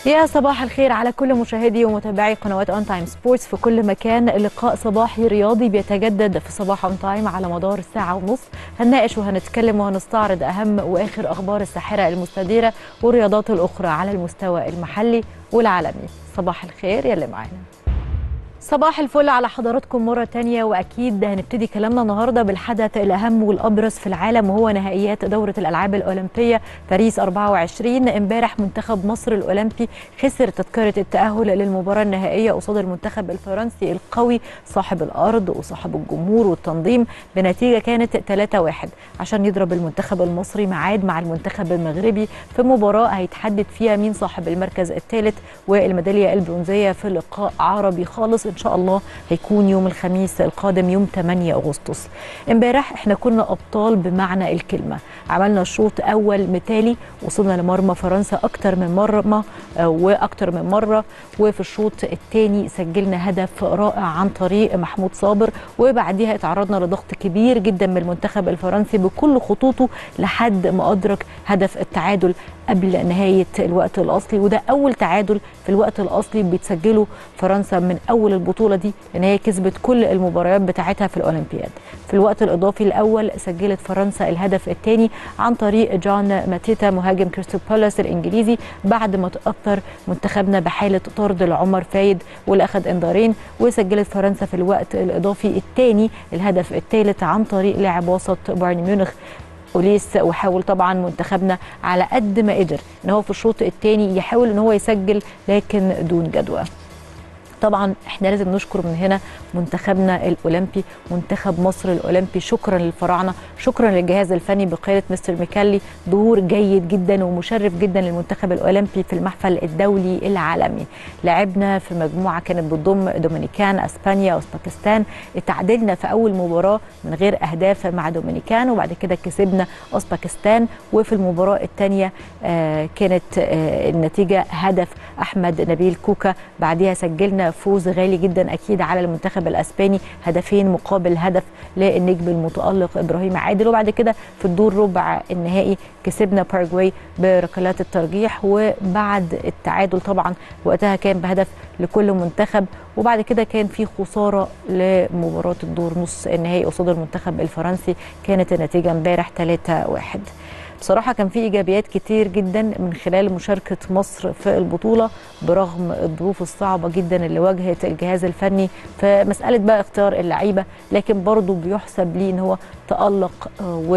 يا صباح الخير على كل مشاهدي ومتابعي قنوات اون تايم سبورتس في كل مكان لقاء صباحي رياضي بيتجدد في صباح اون تايم على مدار ساعه ونص هنناقش وهنتكلم وهنستعرض اهم واخر اخبار الساحره المستديره والرياضات الاخرى على المستوى المحلي والعالمي صباح الخير يلي معانا صباح الفل على حضراتكم مرة تانية وأكيد هنبتدي كلامنا النهاردة بالحدث الأهم والأبرز في العالم وهو نهائيات دورة الألعاب الأولمبية باريس 24 امبارح منتخب مصر الأولمبي خسر تذكرة التأهل للمباراة النهائية قصاد المنتخب الفرنسي القوي صاحب الأرض وصاحب الجمهور والتنظيم بنتيجة كانت 3-1 عشان يضرب المنتخب المصري ميعاد مع المنتخب المغربي في مباراة هيتحدد فيها مين صاحب المركز الثالث والميدالية البرونزية في لقاء عربي خالص ان شاء الله هيكون يوم الخميس القادم يوم 8 اغسطس امبارح احنا كنا ابطال بمعنى الكلمه عملنا شوط اول مثالي وصلنا لمرمى فرنسا اكتر من مرمى واكتر من مره وفي الشوط الثاني سجلنا هدف رائع عن طريق محمود صابر وبعديها اتعرضنا لضغط كبير جدا من المنتخب الفرنسي بكل خطوطه لحد ما ادرك هدف التعادل قبل نهايه الوقت الاصلي وده اول تعادل في الوقت الاصلي بتسجله فرنسا من اول البطوله دي لان هي كسبت كل المباريات بتاعتها في الاولمبياد في الوقت الاضافي الاول سجلت فرنسا الهدف الثاني عن طريق جون ماتيتا مهاجم كريستال بالاس الانجليزي بعد ما تاثر منتخبنا بحاله طرد لعمر فايد واللي اخذ انذارين وسجلت فرنسا في الوقت الاضافي الثاني الهدف الثالث عن طريق لاعب وسط بايرن ميونخ اوليس وحاول طبعا منتخبنا على قد ما قدر ان هو في الشوط الثاني يحاول ان هو يسجل لكن دون جدوى طبعا احنا لازم نشكر من هنا منتخبنا الاولمبي منتخب مصر الاولمبي شكرا للفراعنه شكرا للجهاز الفني بقياده مستر ميكالي ظهور جيد جدا ومشرف جدا للمنتخب الاولمبي في المحفل الدولي العالمي لعبنا في مجموعه كانت بتضم دومينيكان اسبانيا اوزباكستان اتعادلنا في اول مباراه من غير اهداف مع دومينيكان وبعد كده كسبنا اوزباكستان وفي المباراه الثانيه آه كانت آه النتيجه هدف احمد نبيل كوكا بعدها سجلنا فوز غالي جدا اكيد على المنتخب الاسباني هدفين مقابل هدف للنجم المتالق ابراهيم عادل وبعد كده في الدور ربع النهائي كسبنا باراجواي بركلات الترجيح وبعد التعادل طبعا وقتها كان بهدف لكل منتخب وبعد كده كان في خساره لمباراه الدور نص النهائي قصاد المنتخب الفرنسي كانت النتيجه امبارح 3 1 بصراحه كان في ايجابيات كتير جدا من خلال مشاركه مصر في البطوله برغم الظروف الصعبه جدا اللي واجهت الجهاز الفني في مساله بقى اختيار اللعيبه لكن برضه بيحسب ليه ان هو تالق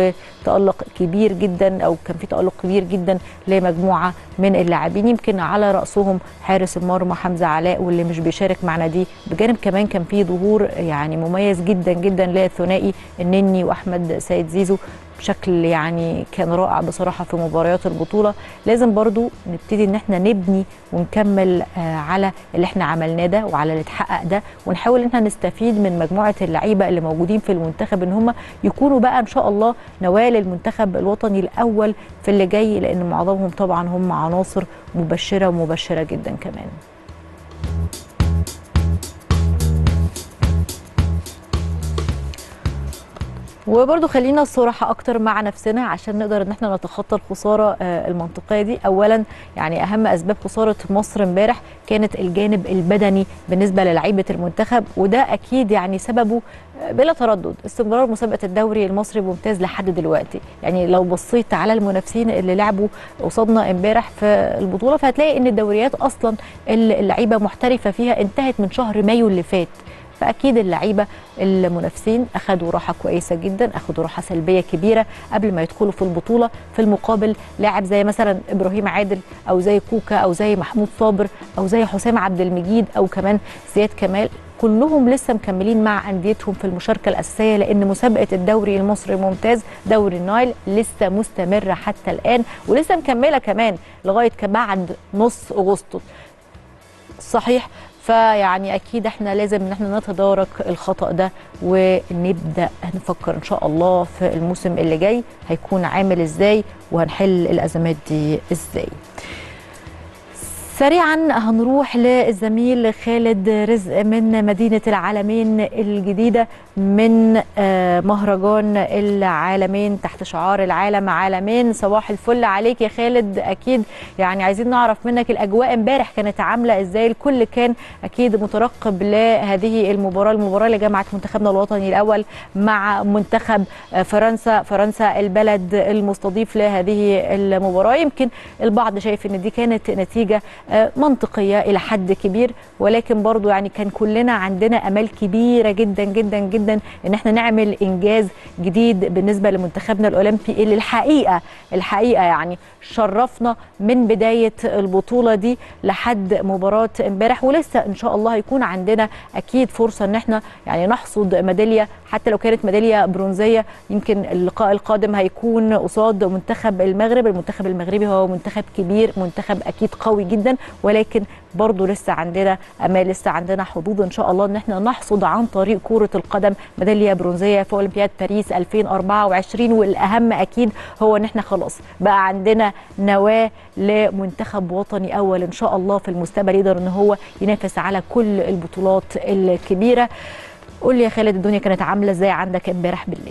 وتالق كبير جدا او كان في تالق كبير جدا لمجموعه من اللاعبين يمكن على راسهم حارس المرمى حمزه علاء واللي مش بيشارك معنا دي بجانب كمان كان في ظهور يعني مميز جدا جدا للثنائي النني واحمد سيد زيزو بشكل يعني كان رائع بصراحه في مباريات البطوله لازم برضو نبتدي ان احنا نبني ونكمل على اللي احنا عملناه ده وعلى اللي اتحقق ده ونحاول ان احنا نستفيد من مجموعه اللعيبه اللي موجودين في المنتخب ان هم يكونوا بقى ان شاء الله نوال المنتخب الوطني الاول في اللي جاي لان معظمهم طبعا هم عناصر مبشره ومبشره جدا كمان وبرضه خلينا صراحة أكتر مع نفسنا عشان نقدر إن احنا نتخطى الخسارة المنطقية دي، أولاً يعني أهم أسباب خسارة مصر امبارح كانت الجانب البدني بالنسبة للعيبة المنتخب وده أكيد يعني سببه بلا تردد استمرار مسابقة الدوري المصري ممتاز لحد دلوقتي، يعني لو بصيت على المنافسين اللي لعبوا قصادنا امبارح في البطولة فهتلاقي إن الدوريات أصلاً اللعيبة محترفة فيها انتهت من شهر مايو اللي فات. فاكيد اللعيبه المنافسين اخذوا راحه كويسه جدا اخذوا راحه سلبيه كبيره قبل ما يدخلوا في البطوله في المقابل لاعب زي مثلا ابراهيم عادل او زي كوكا او زي محمود صابر او زي حسام عبد المجيد او كمان زياد كمال كلهم لسه مكملين مع انديتهم في المشاركه الاساسيه لان مسابقه الدوري المصري الممتاز دوري النايل لسه مستمره حتى الان ولسه مكمله كمان لغايه بعد نص اغسطس صحيح فيعني اكيد احنا لازم ان احنا نتدارك الخطا ده ونبدا نفكر ان شاء الله في الموسم اللي جاي هيكون عامل ازاي وهنحل الازمات دي ازاي سريعا هنروح للزميل خالد رزق من مدينة العالمين الجديدة من آه، مهرجان العالمين تحت شعار العالم عالمين صباح الفل عليك يا خالد أكيد يعني عايزين نعرف منك الأجواء امبارح كانت عاملة إزاي الكل كان أكيد مترقب لهذه المباراة المباراة اللي جمعت منتخبنا الوطني الأول مع منتخب آه، فرنسا فرنسا البلد المستضيف لهذه المباراة يمكن البعض شايف ان دي كانت نتيجة آه، منطقية إلى حد كبير ولكن برضو يعني كان كلنا عندنا أمال كبيرة جدا جدا جدا إن احنا نعمل إنجاز جديد بالنسبة لمنتخبنا الأولمبي اللي الحقيقة الحقيقة يعني شرفنا من بداية البطولة دي لحد مباراة امبارح ولسه إن شاء الله هيكون عندنا أكيد فرصة إن احنا يعني نحصد ميدالية حتى لو كانت ميدالية برونزية يمكن اللقاء القادم هيكون قصاد منتخب المغرب المنتخب المغربي هو منتخب كبير منتخب أكيد قوي جدا ولكن برضه لسه عندنا امال لسه عندنا حظوظ ان شاء الله ان احنا نحصد عن طريق كره القدم ميداليه برونزيه في اولمبياد باريس 2024 والاهم اكيد هو ان احنا خلاص بقى عندنا نواه لمنتخب وطني اول ان شاء الله في المستقبل يقدر ان هو ينافس على كل البطولات الكبيره قول لي يا خالد الدنيا كانت عامله ازاي عندك امبارح بالليل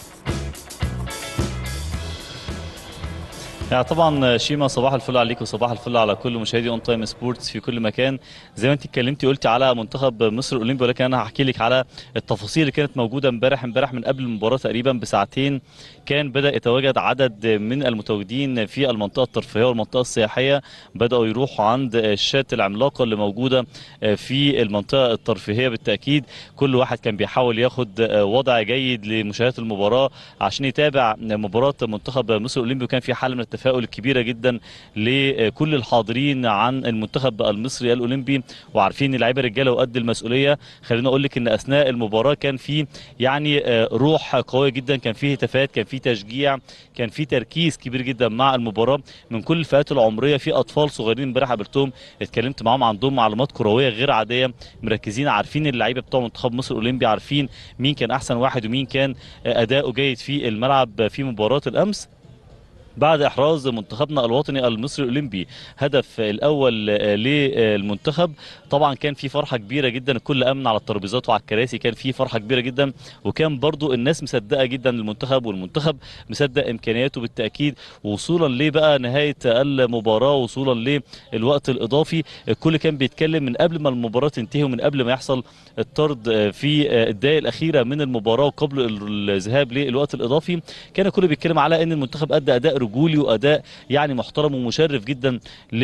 يعني طبعا شيما صباح الفل عليك وصباح الفل على كل مشاهدي اون تايم سبورتس في كل مكان زي ما انت اتكلمتي قلتي على منتخب مصر الاولمبي ولكن انا هحكي لك على التفاصيل اللي كانت موجوده امبارح امبارح من قبل المباراه تقريبا بساعتين كان بدا يتواجد عدد من المتواجدين في المنطقه الترفيهيه والمنطقه السياحيه بداوا يروحوا عند الشات العملاقه اللي موجوده في المنطقه الترفيهيه بالتاكيد كل واحد كان بيحاول ياخد وضع جيد لمشاهده المباراه عشان يتابع مباراه منتخب مصر الاولمبي وكان في حاله من التفاؤل الكبيره جدا لكل الحاضرين عن المنتخب المصري الاولمبي وعارفين اللعيبه رجاله وقد المسؤوليه خليني اقول لك ان اثناء المباراه كان في يعني روح قويه جدا كان في هتافات كان في تشجيع كان في تركيز كبير جدا مع المباراه من كل الفئات العمريه في اطفال صغيرين امبارح قابلتهم اتكلمت معاهم عندهم معلومات كرويه غير عاديه مركزين عارفين اللعيبه بتوع منتخب مصر الاولمبي عارفين مين كان احسن واحد ومين كان اداؤه جيد في الملعب في مباراه الامس بعد احراز منتخبنا الوطني المصري الاولمبي هدف الاول للمنتخب طبعا كان في فرحه كبيره جدا الكل امن على الترابيزات وعلى الكراسي كان في فرحه كبيره جدا وكان برضو الناس مصدقه جدا المنتخب والمنتخب مصدق امكانياته بالتاكيد وصولا لبقى نهايه المباراه وصولا للوقت الاضافي الكل كان بيتكلم من قبل ما المباراه تنتهي ومن قبل ما يحصل الطرد في الدقائق الاخيره من المباراه وقبل الذهاب للوقت الاضافي كان الكل بيتكلم على ان المنتخب ادى اداء رجولي واداء يعني محترم ومشرف جدا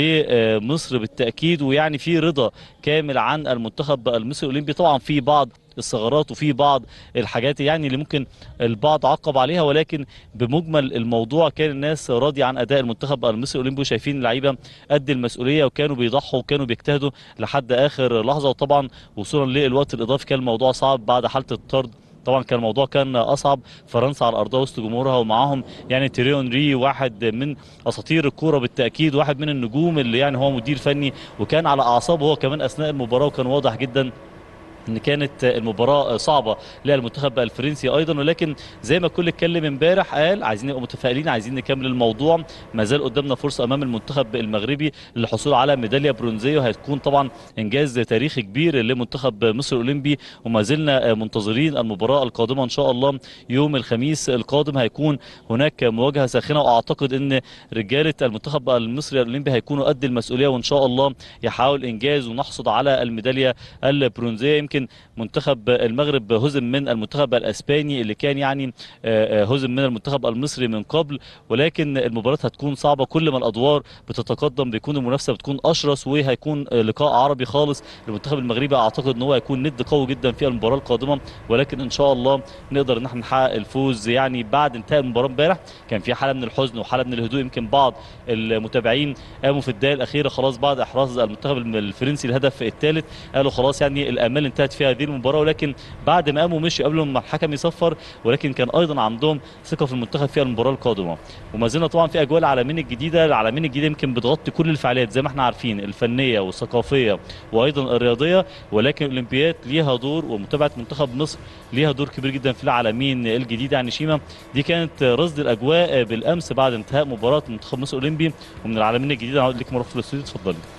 لمصر بالتاكيد ويعني في رضا كامل عن المنتخب المصري الاولمبي طبعا في بعض الثغرات وفي بعض الحاجات يعني اللي ممكن البعض عقب عليها ولكن بمجمل الموضوع كان الناس راضيه عن اداء المنتخب المصري الاولمبي وشايفين اللعيبه قد المسؤوليه وكانوا بيضحوا وكانوا بيجتهدوا لحد اخر لحظه وطبعا وصولا للوقت الاضافي كان الموضوع صعب بعد حاله الطرد طبعا كان الموضوع كان اصعب فرنسا على ارضها وسط جمهورها ومعاهم يعني تيري اونري واحد من اساطير الكوره بالتاكيد واحد من النجوم اللي يعني هو مدير فني وكان على اعصابه هو كمان اثناء المباراه وكان واضح جدا ان كانت المباراه صعبه للمنتخب الفرنسي ايضا ولكن زي ما الكل اتكلم امبارح قال عايزين نبقى متفائلين عايزين نكمل الموضوع ما زال قدامنا فرصه امام المنتخب المغربي للحصول على ميداليه برونزيه وهتكون طبعا انجاز تاريخي كبير لمنتخب مصر الاولمبي وما زلنا منتظرين المباراه القادمه ان شاء الله يوم الخميس القادم هيكون هناك مواجهه ساخنه واعتقد ان رجاله المنتخب المصري الاولمبي هيكونوا قد المسؤوليه وان شاء الله يحاول انجاز ونحصد على الميداليه البرونزيه يمكن منتخب المغرب هزم من المنتخب الاسباني اللي كان يعني هزم من المنتخب المصري من قبل ولكن المباراه هتكون صعبه كل ما الادوار بتتقدم بيكون المنافسه بتكون اشرس وهيكون لقاء عربي خالص المنتخب المغربي اعتقد ان هو هيكون ند قوي جدا في المباراه القادمه ولكن ان شاء الله نقدر ان احنا نحقق الفوز يعني بعد انتهاء المباراه امبارح كان في حاله من الحزن وحاله من الهدوء يمكن بعض المتابعين قاموا في الدقائق الاخيره خلاص بعد احراز المنتخب الفرنسي الهدف الثالث قالوا خلاص يعني الامال انتهت في هذه المباراه ولكن بعد ما قاموا مشي قبل ما الحكم يصفر ولكن كان ايضا عندهم ثقه في المنتخب في المباراه القادمه وما زلنا طبعا في اجواء العالمين الجديده العالمين الجديده يمكن بتغطي كل الفعاليات زي ما احنا عارفين الفنيه والثقافيه وايضا الرياضيه ولكن الاولمبياد ليها دور ومتابعه منتخب مصر ليها دور كبير جدا في العالمين الجديده يعني شيما دي كانت رصد الاجواء بالامس بعد انتهاء مباراه منتخب مصر الاولمبي ومن العالمين الجديده هقول لك مره في الاستوديو اتفضلي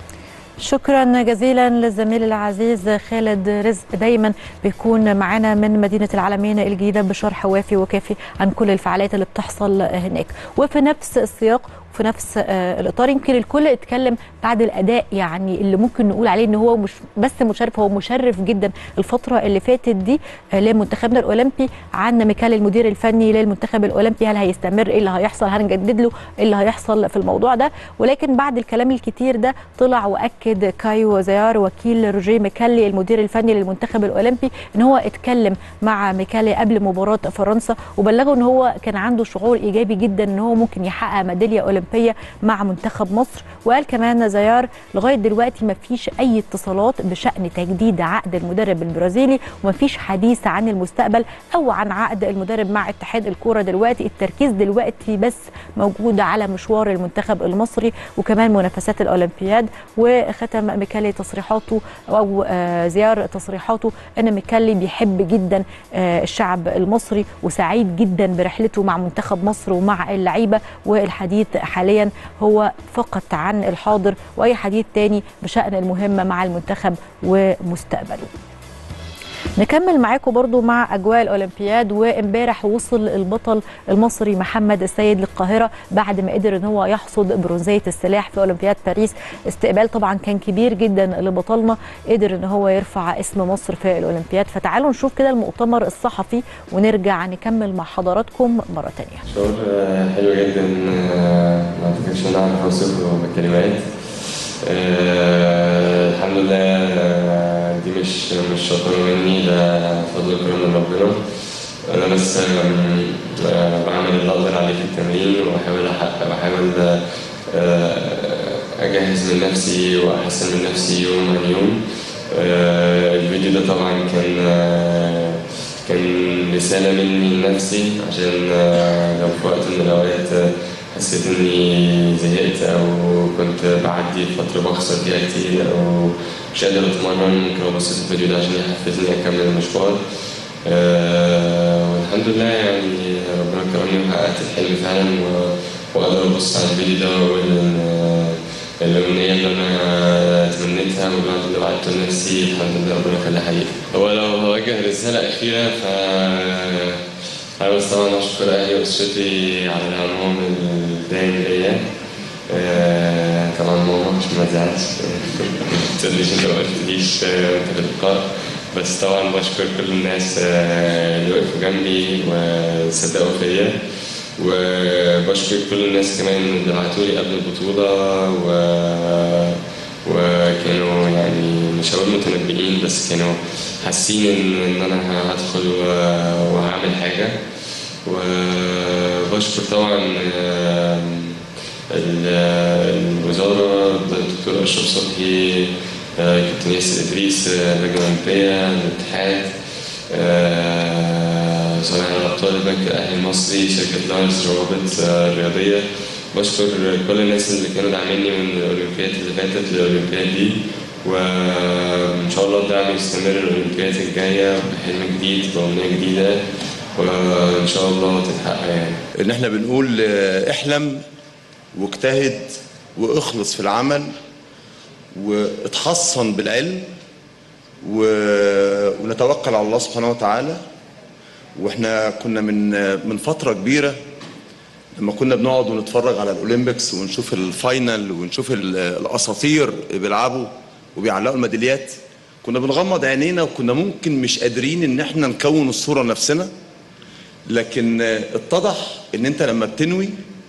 شكرا جزيلا للزميل العزيز خالد رزق دايما بيكون معنا من مدينه العالمين الجديده بشرح وافي وكافي عن كل الفعاليات اللي بتحصل هناك وفي نفس السياق في نفس الاطار يمكن الكل اتكلم بعد الاداء يعني اللي ممكن نقول عليه ان هو مش بس مشرف هو مشرف جدا الفتره اللي فاتت دي لمنتخبنا الاولمبي عن ميكال المدير الفني للمنتخب الاولمبي هل هيستمر ايه اللي هيحصل هنجدد له ايه اللي هيحصل في الموضوع ده ولكن بعد الكلام الكتير ده طلع واكد كايو زيار وكيل روجيه ميكالي المدير الفني للمنتخب الاولمبي ان هو اتكلم مع ميكالي قبل مباراه فرنسا وبلغه ان هو كان عنده شعور ايجابي جدا ان هو ممكن يحقق ميداليه اولمبيه اولمبيه مع منتخب مصر وقال كمان زيار لغايه دلوقتي ما فيش اي اتصالات بشان تجديد عقد المدرب البرازيلي وما فيش حديث عن المستقبل او عن عقد المدرب مع اتحاد الكوره دلوقتي التركيز دلوقتي بس موجود على مشوار المنتخب المصري وكمان منافسات الاولمبياد وختم ميكالي تصريحاته او زيار تصريحاته ان ميكالي بيحب جدا الشعب المصري وسعيد جدا برحلته مع منتخب مصر ومع اللعيبه والحديث حاليا هو فقط عن الحاضر واي حديث تاني بشان المهمه مع المنتخب ومستقبله نكمل معاكم برضو مع اجواء الاولمبياد وامبارح وصل البطل المصري محمد السيد للقاهره بعد ما قدر ان هو يحصد برونزيه السلاح في اولمبياد باريس استقبال طبعا كان كبير جدا لبطلنا قدر ان هو يرفع اسم مصر في الاولمبياد فتعالوا نشوف كده المؤتمر الصحفي ونرجع نكمل مع حضراتكم مره ثانيه شعور حلو جدا ما اعتقدش ان انا اعرف اوصفه بالكلمات أه الحمد لله دي مش مش شطاره مني ده فضل كرم من ربنا انا بس أه بعمل اللي اقدر عليه في التمرين وبحاول احقق بحاول أه اجهز من نفسي واحسن من نفسي يوم عن يوم الفيديو ده طبعا كان كان رساله مني لنفسي عشان لو في وقت من الاوقات حسيت اني زهقت او كنت بعدي فتره بخسر فيها كتير او مش قادر اتمرن ممكن ابص في الفيديو ده عشان يحفزني اكمل المشوار أه والحمد لله يعني ربنا كرمني وحققت الحلم فعلا واقدر ابص على الفيديو ده واقول الأمنية اللي أنا تمنيتها والوعد اللي وعدته لنفسي الحمد لله ربنا خلاه حقيقي. هو لو هوجه رسالة أخيرة ف عاوز طبعا اشكر اهلي واسرتي على دعمهم الدايم ليا آه طبعا ماما مش ما تزعلش ما تقوليش انت ما قلتليش انت في اللقاء بس طبعا بشكر كل الناس آه اللي وقفوا جنبي وصدقوا فيا وبشكر كل الناس كمان اللي بعتوا لي قبل البطولة و... وكانوا يعني مش هقول متنبئين بس كانوا حاسين ان ان انا هدخل وهعمل حاجه وبشكر طبعا الوزاره الدكتور اشرف صبحي كابتن ياسر ادريس اللجنه الاولمبيه الاتحاد صانع الابطال البنك الاهلي المصري شركه لارز روابط الرياضيه بشكر كل الناس اللي كانوا داعميني من الاولمبياد اللي فاتت للاولمبياد دي وان شاء الله الدعم يستمر الاولمبياد الجايه بحلم جديد بامنيه جديده وان شاء الله تتحقق يعني ان احنا بنقول احلم واجتهد واخلص في العمل واتحصن بالعلم و... ونتوكل على الله سبحانه وتعالى واحنا كنا من من فتره كبيره لما كنا بنقعد ونتفرج على الاولمبيكس ونشوف الفاينل ونشوف الاساطير بيلعبوا وبيعلقوا الميداليات كنا بنغمض عينينا وكنا ممكن مش قادرين ان احنا نكون الصوره نفسنا لكن اتضح ان انت لما بتنوي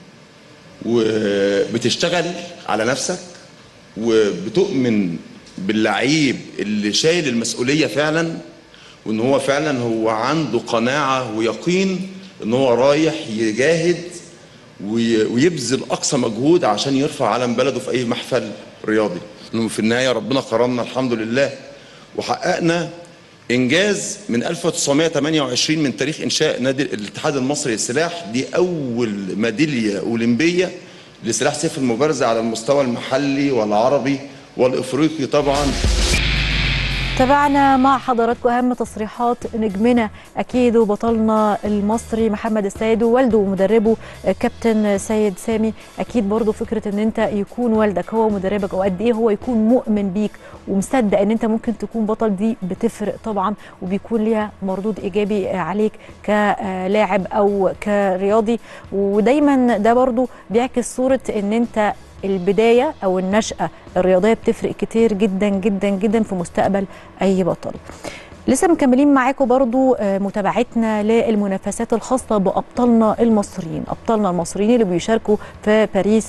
وبتشتغل على نفسك وبتؤمن باللعيب اللي شايل المسؤوليه فعلا وان هو فعلا هو عنده قناعه ويقين ان هو رايح يجاهد ويبذل اقصى مجهود عشان يرفع علم بلده في اي محفل رياضي في النهايه ربنا كرمنا الحمد لله وحققنا انجاز من 1928 من تاريخ انشاء نادي الاتحاد المصري للسلاح دي اول ميداليه اولمبيه لسلاح سيف المبارزه على المستوى المحلي والعربي والافريقي طبعا تابعنا مع حضراتكم اهم تصريحات نجمنا اكيد وبطلنا المصري محمد السيد ووالده ومدربه كابتن سيد سامي اكيد برضو فكره ان انت يكون والدك هو مدربك وقد ايه هو يكون مؤمن بيك ومصدق ان انت ممكن تكون بطل دي بتفرق طبعا وبيكون ليها مردود ايجابي عليك كلاعب او كرياضي ودايما ده برضو بيعكس صوره ان انت البدايه او النشاه الرياضيه بتفرق كتير جدا جدا جدا في مستقبل اي بطل لسه مكملين معاكم برضو متابعتنا للمنافسات الخاصة بأبطالنا المصريين أبطالنا المصريين اللي بيشاركوا في باريس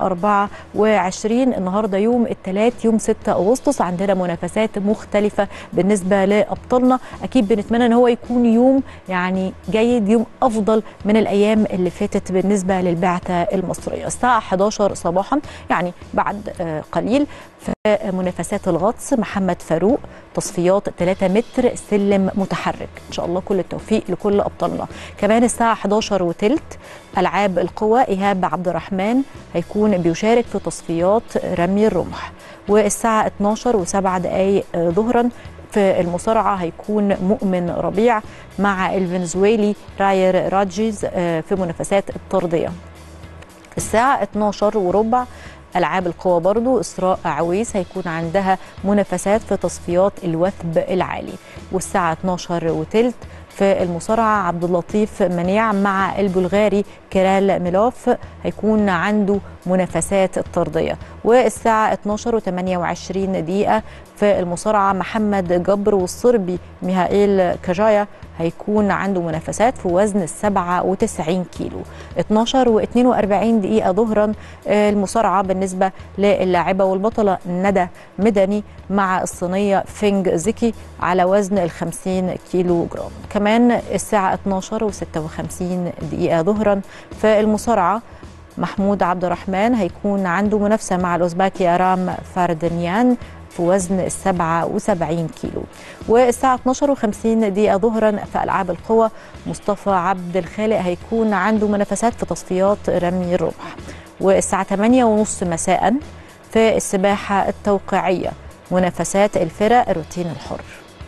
2024 النهاردة يوم الثلاث يوم 6 أغسطس عندنا منافسات مختلفة بالنسبة لأبطالنا أكيد بنتمنى أن هو يكون يوم يعني جيد يوم أفضل من الأيام اللي فاتت بالنسبة للبعثة المصرية الساعة 11 صباحا يعني بعد قليل في منافسات الغطس محمد فاروق تصفيات 3 متر سلم متحرك ان شاء الله كل التوفيق لكل ابطالنا كمان الساعه 11 وثلث العاب القوى ايهاب عبد الرحمن هيكون بيشارك في تصفيات رمي الرمح والساعه 12 و7 دقائق ظهرا في المصارعة هيكون مؤمن ربيع مع الفنزويلي راير راجيز في منافسات الطردية الساعة 12 وربع العاب القوى برضو اسراء عويس هيكون عندها منافسات في تصفيات الوثب العالي والساعه 12 وثلث في المصارعه عبد اللطيف منيع مع البلغاري كيرال ميلوف هيكون عنده منافسات الطرديه والساعه 12 و28 دقيقه في المصارعه محمد جبر والصربي ميهائيل كاجايا هيكون عنده منافسات في وزن ال 97 كيلو 12 و 42 دقيقة ظهرا المصارعة بالنسبة للاعبة والبطلة ندى مدني مع الصينية فينج زكي على وزن ال 50 كيلو جرام كمان الساعة 12 و 56 دقيقة ظهرا في المصارعة محمود عبد الرحمن هيكون عنده منافسة مع الأوزباكي أرام فاردنيان في وزن ال 77 كيلو والساعة 12 و50 دقيقة ظهرا في ألعاب القوى مصطفى عبد الخالق هيكون عنده منافسات في تصفيات رمي الرمح والساعة 8 ونص مساء في السباحة التوقيعية منافسات الفرق الروتين الحر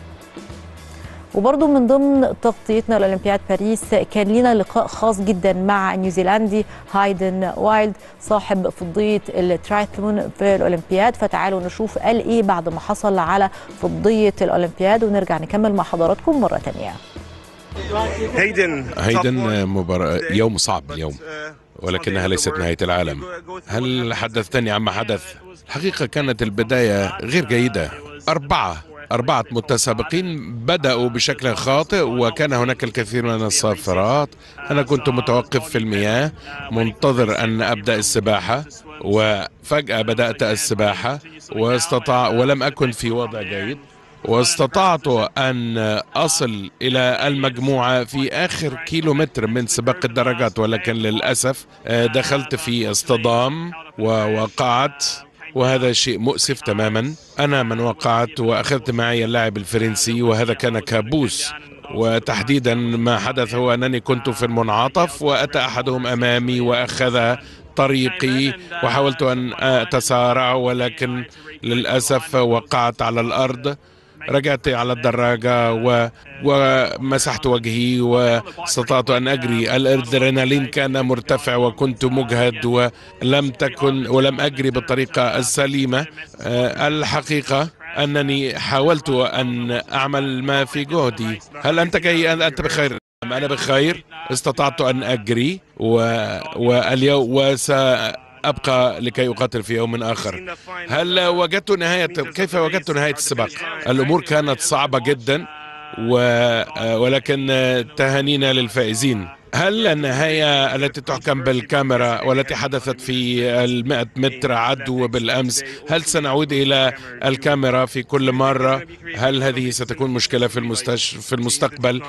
وبرضه من ضمن تغطيتنا لاولمبياد باريس كان لنا لقاء خاص جدا مع نيوزيلندي هايدن وايلد صاحب فضيه الترايثلون في الاولمبياد فتعالوا نشوف قال ايه بعد ما حصل على فضيه الاولمبياد ونرجع نكمل مع حضراتكم مره ثانيه هيدن هيدن مباراة يوم صعب اليوم ولكنها ليست نهاية العالم هل حدثتني عما حدث؟ الحقيقة كانت البداية غير جيدة أربعة أربعة متسابقين بدأوا بشكل خاطئ وكان هناك الكثير من الصافرات أنا كنت متوقف في المياه منتظر أن أبدأ السباحة وفجأة بدأت السباحة واستطاع ولم أكن في وضع جيد واستطعت أن أصل إلى المجموعة في آخر كيلومتر من سباق الدرجات ولكن للأسف دخلت في اصطدام ووقعت وهذا شيء مؤسف تماما أنا من وقعت وأخذت معي اللاعب الفرنسي وهذا كان كابوس وتحديدا ما حدث هو أنني كنت في المنعطف وأتى أحدهم أمامي وأخذ طريقي وحاولت أن أتسارع ولكن للأسف وقعت على الأرض رجعت على الدراجة و... ومسحت وجهي واستطعت أن أجري الأدرينالين كان مرتفع وكنت مجهد ولم تكن ولم أجري بالطريقة السليمة الحقيقة أنني حاولت أن أعمل ما في جهدي هل أنت جاي أنت بخير أنا بخير استطعت أن أجري و... واليوم وس أبقى لكي أقاتل في يوم آخر هل وجدت نهاية كيف وجدت نهاية السباق الأمور كانت صعبة جدا و... ولكن تهانينا للفائزين هل النهاية التي تحكم بالكاميرا والتي حدثت في المئة متر عدو بالأمس هل سنعود إلى الكاميرا في كل مرة هل هذه ستكون مشكلة في, المستش... في المستقبل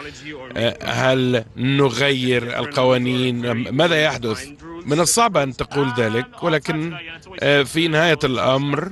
هل نغير القوانين ماذا يحدث من الصعب أن تقول ذلك ولكن في نهاية الأمر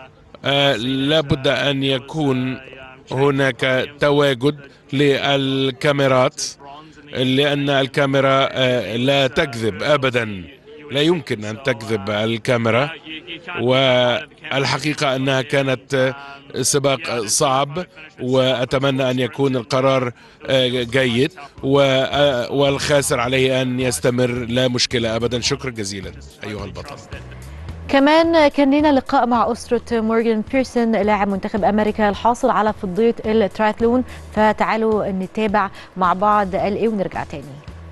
لابد أن يكون هناك تواجد للكاميرات لأن الكاميرا لا تكذب أبدا لا يمكن أن تكذب الكاميرا والحقيقة أنها كانت سباق صعب وأتمنى أن يكون القرار جيد والخاسر عليه أن يستمر لا مشكلة أبدا شكرا جزيلا أيها البطل كمان كان لنا لقاء مع أسرة مورغان بيرسون لاعب منتخب أمريكا الحاصل على فضية الترايثلون فتعالوا نتابع مع بعض قال إيه ونرجع تاني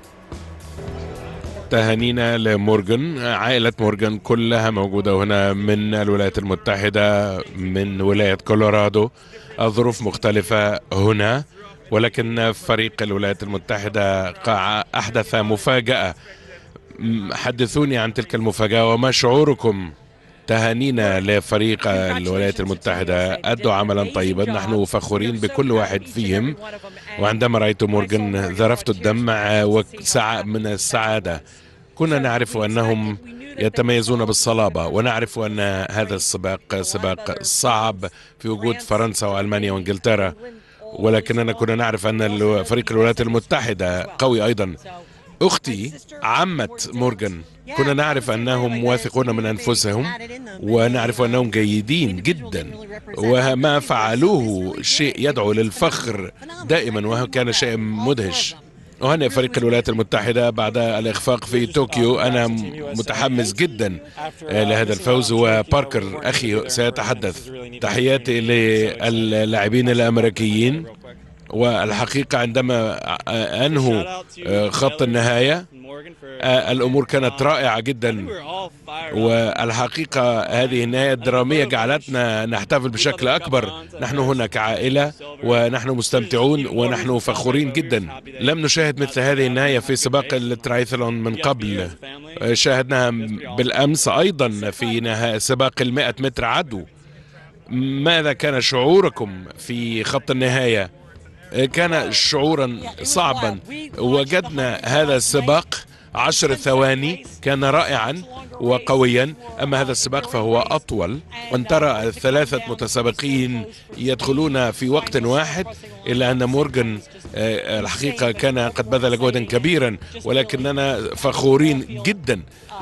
تهانينا لمورجان عائلة مورجان كلها موجودة هنا من الولايات المتحدة من ولاية كولورادو الظروف مختلفة هنا ولكن فريق الولايات المتحدة أحدث مفاجأة حدثوني عن تلك المفاجأة وما شعوركم تهانينا لفريق الولايات المتحدة أدوا عملا طيبا نحن فخورين بكل واحد فيهم وعندما رأيت مورغان ذرفت الدمع من السعادة كنا نعرف أنهم يتميزون بالصلابة ونعرف أن هذا السباق سباق صعب في وجود فرنسا وألمانيا وإنجلترا ولكننا كنا نعرف أن فريق الولايات المتحدة قوي أيضا أختي عمة مورغان كنا نعرف أنهم واثقون من أنفسهم ونعرف أنهم جيدين جدا وما فعلوه شيء يدعو للفخر دائما وهو كان شيء مدهش وهنا فريق الولايات المتحدة بعد الإخفاق في طوكيو أنا متحمس جدا لهذا الفوز وباركر أخي سيتحدث تحياتي للاعبين الأمريكيين والحقيقة عندما أنهوا خط النهاية الأمور كانت رائعة جدا والحقيقة هذه النهاية الدرامية جعلتنا نحتفل بشكل أكبر نحن هنا كعائلة ونحن مستمتعون ونحن فخورين جدا لم نشاهد مثل هذه النهاية في سباق الترايثلون من قبل شاهدناها بالأمس أيضا في نهاية سباق المائة متر عدو ماذا كان شعوركم في خط النهايه كان شعورا صعبا وجدنا هذا السباق عشر ثواني كان رائعا وقويا أما هذا السباق فهو أطول وأن ترى الثلاثة متسابقين يدخلون في وقت واحد إلا أن مورغان الحقيقة كان قد بذل جهدا كبيرا ولكننا فخورين جدا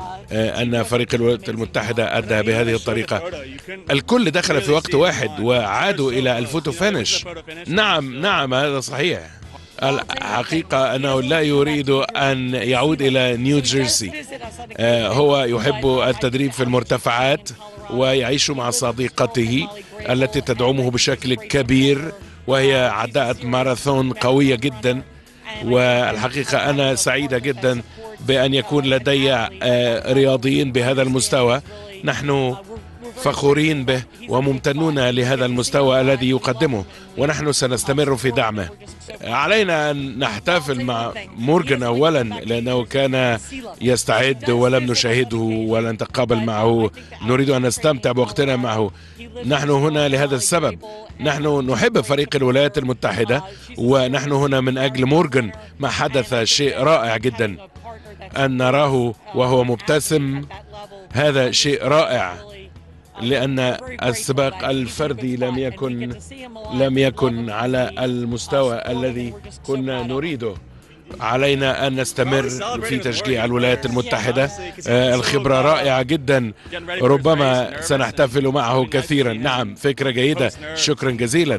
أن فريق الولايات المتحدة أدى بهذه الطريقة الكل دخل في وقت واحد وعادوا إلى الفوتو فينش نعم نعم هذا صحيح الحقيقة أنه لا يريد أن يعود إلى نيو جيرسي هو يحب التدريب في المرتفعات ويعيش مع صديقته التي تدعمه بشكل كبير وهي عداءة ماراثون قوية جدا والحقيقة أنا سعيدة جدا بأن يكون لدي رياضيين بهذا المستوى نحن فخورين به وممتنون لهذا المستوى الذي يقدمه ونحن سنستمر في دعمه علينا أن نحتفل مع مورغان أولا لأنه كان يستعد ولم نشاهده ولا نتقابل معه نريد أن نستمتع بوقتنا معه نحن هنا لهذا السبب نحن نحب فريق الولايات المتحدة ونحن هنا من أجل مورغان ما حدث شيء رائع جدا أن نراه وهو مبتسم هذا شيء رائع لأن السباق الفردي لم يكن لم يكن على المستوى الذي كنا نريده علينا أن نستمر في تشجيع الولايات المتحدة الخبرة رائعة جدا ربما سنحتفل معه كثيرا نعم فكرة جيدة شكرا جزيلا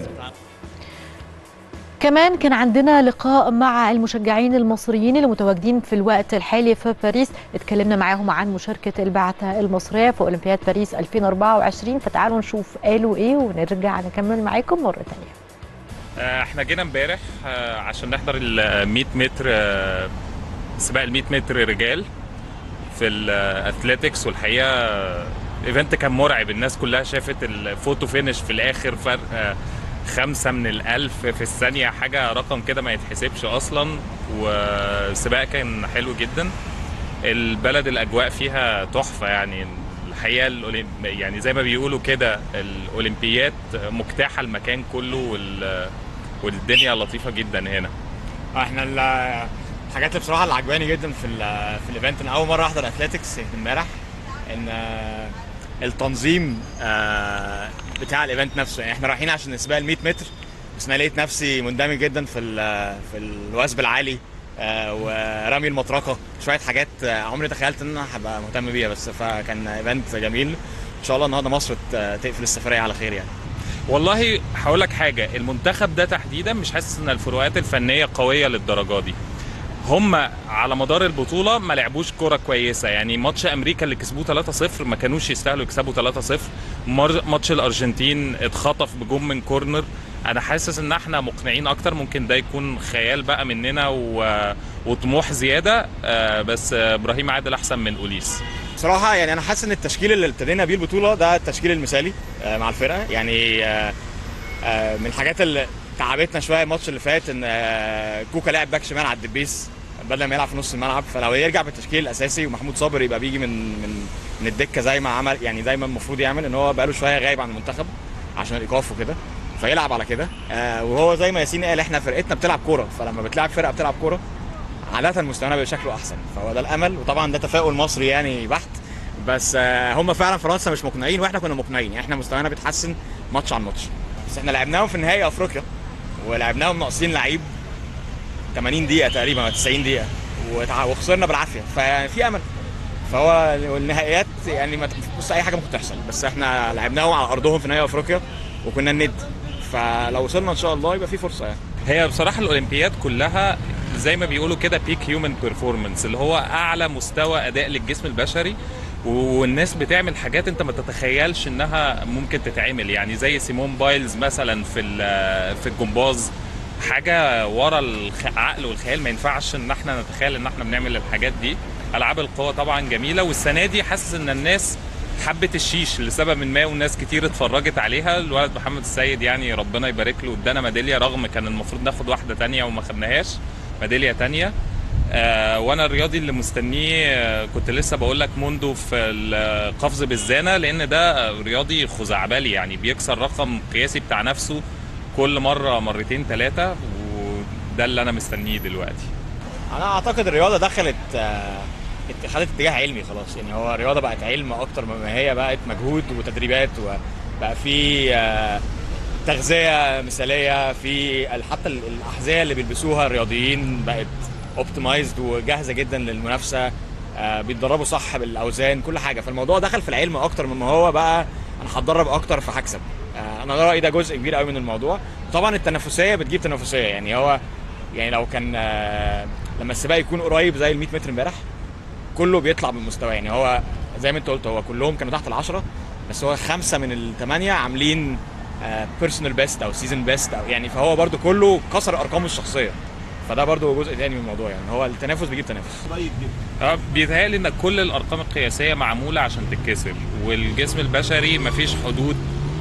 كمان كان عندنا لقاء مع المشجعين المصريين اللي متواجدين في الوقت الحالي في باريس اتكلمنا معاهم عن مشاركة البعثة المصرية في أولمبياد باريس 2024 فتعالوا نشوف قالوا ايه ونرجع نكمل معاكم مرة تانية احنا جينا امبارح عشان نحضر ال 100 متر سباق ال 100 متر رجال في الاثليتكس والحقيقه ايفنت كان مرعب الناس كلها شافت الفوتو فينش في الاخر فرق خمسة من الألف في الثانية حاجة رقم كده ما يتحسبش أصلا والسباق كان حلو جدا البلد الأجواء فيها تحفة يعني الحقيقة الأوليم... يعني زي ما بيقولوا كده الأولمبيات مجتاحة المكان كله وال... والدنيا لطيفة جدا هنا احنا الحاجات اللي بصراحة اللي عجباني جدا في ال في الايفنت انا أول مرة أحضر أثليتكس امبارح إن التنظيم بتاع الايفنت نفسه يعني احنا رايحين عشان سباق ال 100 متر بس انا لقيت نفسي مندمج جدا في في الوثب العالي ورمي المطرقه شويه حاجات عمري تخيلت ان انا هبقى مهتم بيها بس فكان ايفنت جميل ان شاء الله النهارده مصر تقفل السفريه على خير يعني والله هقول لك حاجه المنتخب ده تحديدا مش حاسس ان الفروقات الفنيه قويه للدرجه دي هم على مدار البطوله ما لعبوش كوره كويسه يعني ماتش امريكا اللي كسبوه 3-0 ما كانوش يستاهلوا يكسبوا 3-0 مر- ماتش الارجنتين اتخطف بجون من كورنر انا حاسس ان احنا مقنعين اكتر ممكن ده يكون خيال بقى مننا و... وطموح زياده آه، بس آه، ابراهيم عادل احسن من اوليس بصراحه يعني انا حاسس ان التشكيل اللي ابتدينا بيه البطوله ده التشكيل المثالي آه، مع الفرقه يعني آه، آه، من الحاجات اللي تعبتنا شويه الماتش اللي فات ان آه، كوكا لعب باك شمال على الدبيس بدل ما يلعب في نص الملعب فلو يرجع بالتشكيل الاساسي ومحمود صابر يبقى بيجي من من من الدكه زي ما عمل يعني دايما المفروض يعمل ان هو بقاله شويه غايب عن المنتخب عشان الايقاف وكده فيلعب على كده آه، وهو زي ما ياسين قال احنا فرقتنا بتلعب كوره فلما بتلعب فرقه بتلعب كوره عاده مستوانا بيبقى شكله احسن فهو ده الامل وطبعا ده تفاؤل مصري يعني بحت بس آه، هم فعلا فرنسا مش مقنعين واحنا كنا مقنعين يعني احنا مستوانا بيتحسن ماتش عن ماتش بس احنا لعبناهم في نهائي افريقيا ولعبناهم ناقصين لعيب 80 دقيقه تقريبا أو 90 دقيقه وتع- وخسرنا بالعافيه ففي امل فهو النهائيات يعني ما بص اي حاجه ممكن تحصل بس احنا لعبناهم على ارضهم في نهائي افريقيا وكنا الند فلو وصلنا ان شاء الله يبقى في فرصه يعني هي بصراحة الأولمبياد كلها زي ما بيقولوا كده بيك هيومن بيرفورمانس اللي هو أعلى مستوى أداء للجسم البشري والناس بتعمل حاجات انت ما تتخيلش انها ممكن تتعمل يعني زي سيمون بايلز مثلا في ال- في الجمباز حاجه ورا العقل والخيال ما ينفعش ان احنا نتخيل ان احنا بنعمل الحاجات دي العاب القوى طبعا جميله والسنه دي حاسس ان الناس حبت الشيش لسبب ما وناس كتير اتفرجت عليها الولد محمد السيد يعني ربنا يبارك له ادانا ميداليه رغم كان المفروض ناخد واحده تانية وما خدناهاش ميداليه تانية آه وانا الرياضي اللي مستنيه آه كنت لسه بقول لك موندو في القفز بالزانه لان ده رياضي خزعبلي يعني بيكسر رقم قياسي بتاع نفسه كل مره مرتين ثلاثه وده اللي انا مستنيه دلوقتي انا اعتقد الرياضه دخلت آه، ات- خدت اتجاه علمي خلاص يعني هو الرياضه بقت علم اكتر مما هي بقت مجهود وتدريبات وبقى في آه، تغذيه مثاليه في ال- حتى ال- الاحذيه اللي بيلبسوها الرياضيين بقت اوبتمايزد وجاهزه جدا للمنافسه آه، بيتدربوا صح بالاوزان كل حاجه فالموضوع دخل في العلم اكتر مما هو بقى انا هتدرب اكتر فهكسب آه، انا رايي ده جزء كبير قوي من الموضوع طبعا التنافسيه بتجيب تنافسيه يعني هو يعني لو كان آه، لما السباق يكون قريب زي ال 100 متر امبارح كله بيطلع بالمستوى يعني هو زي ما انت قلت هو كلهم كانوا تحت العشرة بس هو خمسة من الثمانية عاملين بيرسونال بيست او سيزون بيست او يعني فهو برضو كله كسر ارقامه الشخصية فده برضو جزء تاني من الموضوع يعني هو التنافس بيجيب تنافس اه بيتهيألي ان كل الارقام القياسيه معموله عشان تتكسر والجسم البشري مفيش حدود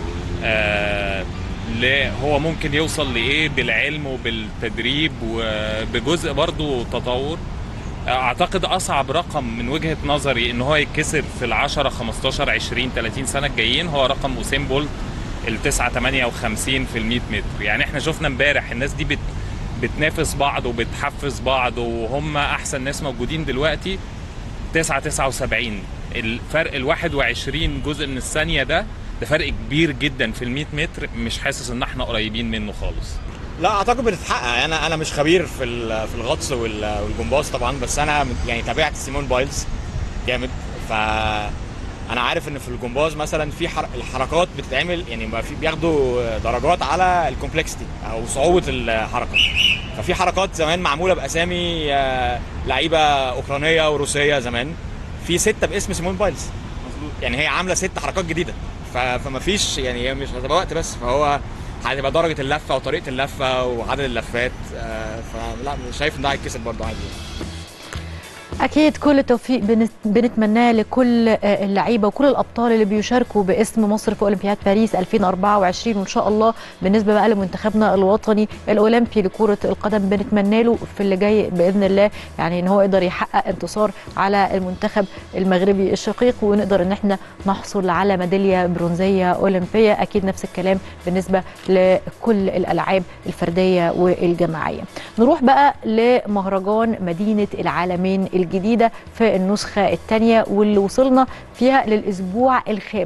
آه ل- هو ممكن يوصل لايه بالعلم وبالتدريب وبجزء برضو تطور اعتقد اصعب رقم من وجهه نظري ان هو يتكسر في ال 10 15 20 30 سنه الجايين هو رقم اوسين بولت ال 9 58 في ال 100 متر يعني احنا شفنا امبارح الناس دي بت بتنافس بعض وبتحفز بعض وهم احسن ناس موجودين دلوقتي 9 79 الفرق ال 21 جزء من الثانيه ده ده فرق كبير جدا في ال 100 متر مش حاسس ان احنا قريبين منه خالص لا اعتقد بتتحقق انا انا مش خبير في ال- في الغطس وال- والجمباز طبعا بس انا يعني تابعت سيمون بايلز جامد ف انا عارف ان في الجمباز مثلا في حر... الحركات بتتعمل يعني بقى في بياخدوا درجات على الكومبلكسيتي او صعوبه الحركه ففي حركات زمان معموله باسامي آه، لعيبه اوكرانيه وروسيه زمان في سته باسم سيمون بايلز يعني هي عامله ست حركات جديده ف... فما فيش يعني هي مش هتبقى وقت بس فهو هتبقى درجه اللفه وطريقه اللفه وعدد اللفات آه، فلا شايف ان ده هيتكسب برضه عادي يعني. اكيد كل التوفيق بنت- بنتمناه لكل آه، اللعيبه وكل الابطال اللي بيشاركوا باسم مصر في اولمبياد باريس 2024 وان شاء الله بالنسبه بقى لمنتخبنا الوطني الاولمبي لكره القدم بنتمنى له في اللي جاي باذن الله يعني ان هو يقدر يحقق انتصار على المنتخب المغربي الشقيق ونقدر ان احنا نحصل على ميداليه برونزيه اولمبيه اكيد نفس الكلام بالنسبه لكل الالعاب الفرديه والجماعيه نروح بقى لمهرجان مدينه العالمين الجديده في النسخه الثانيه واللي وصلنا فيها للاسبوع الخامس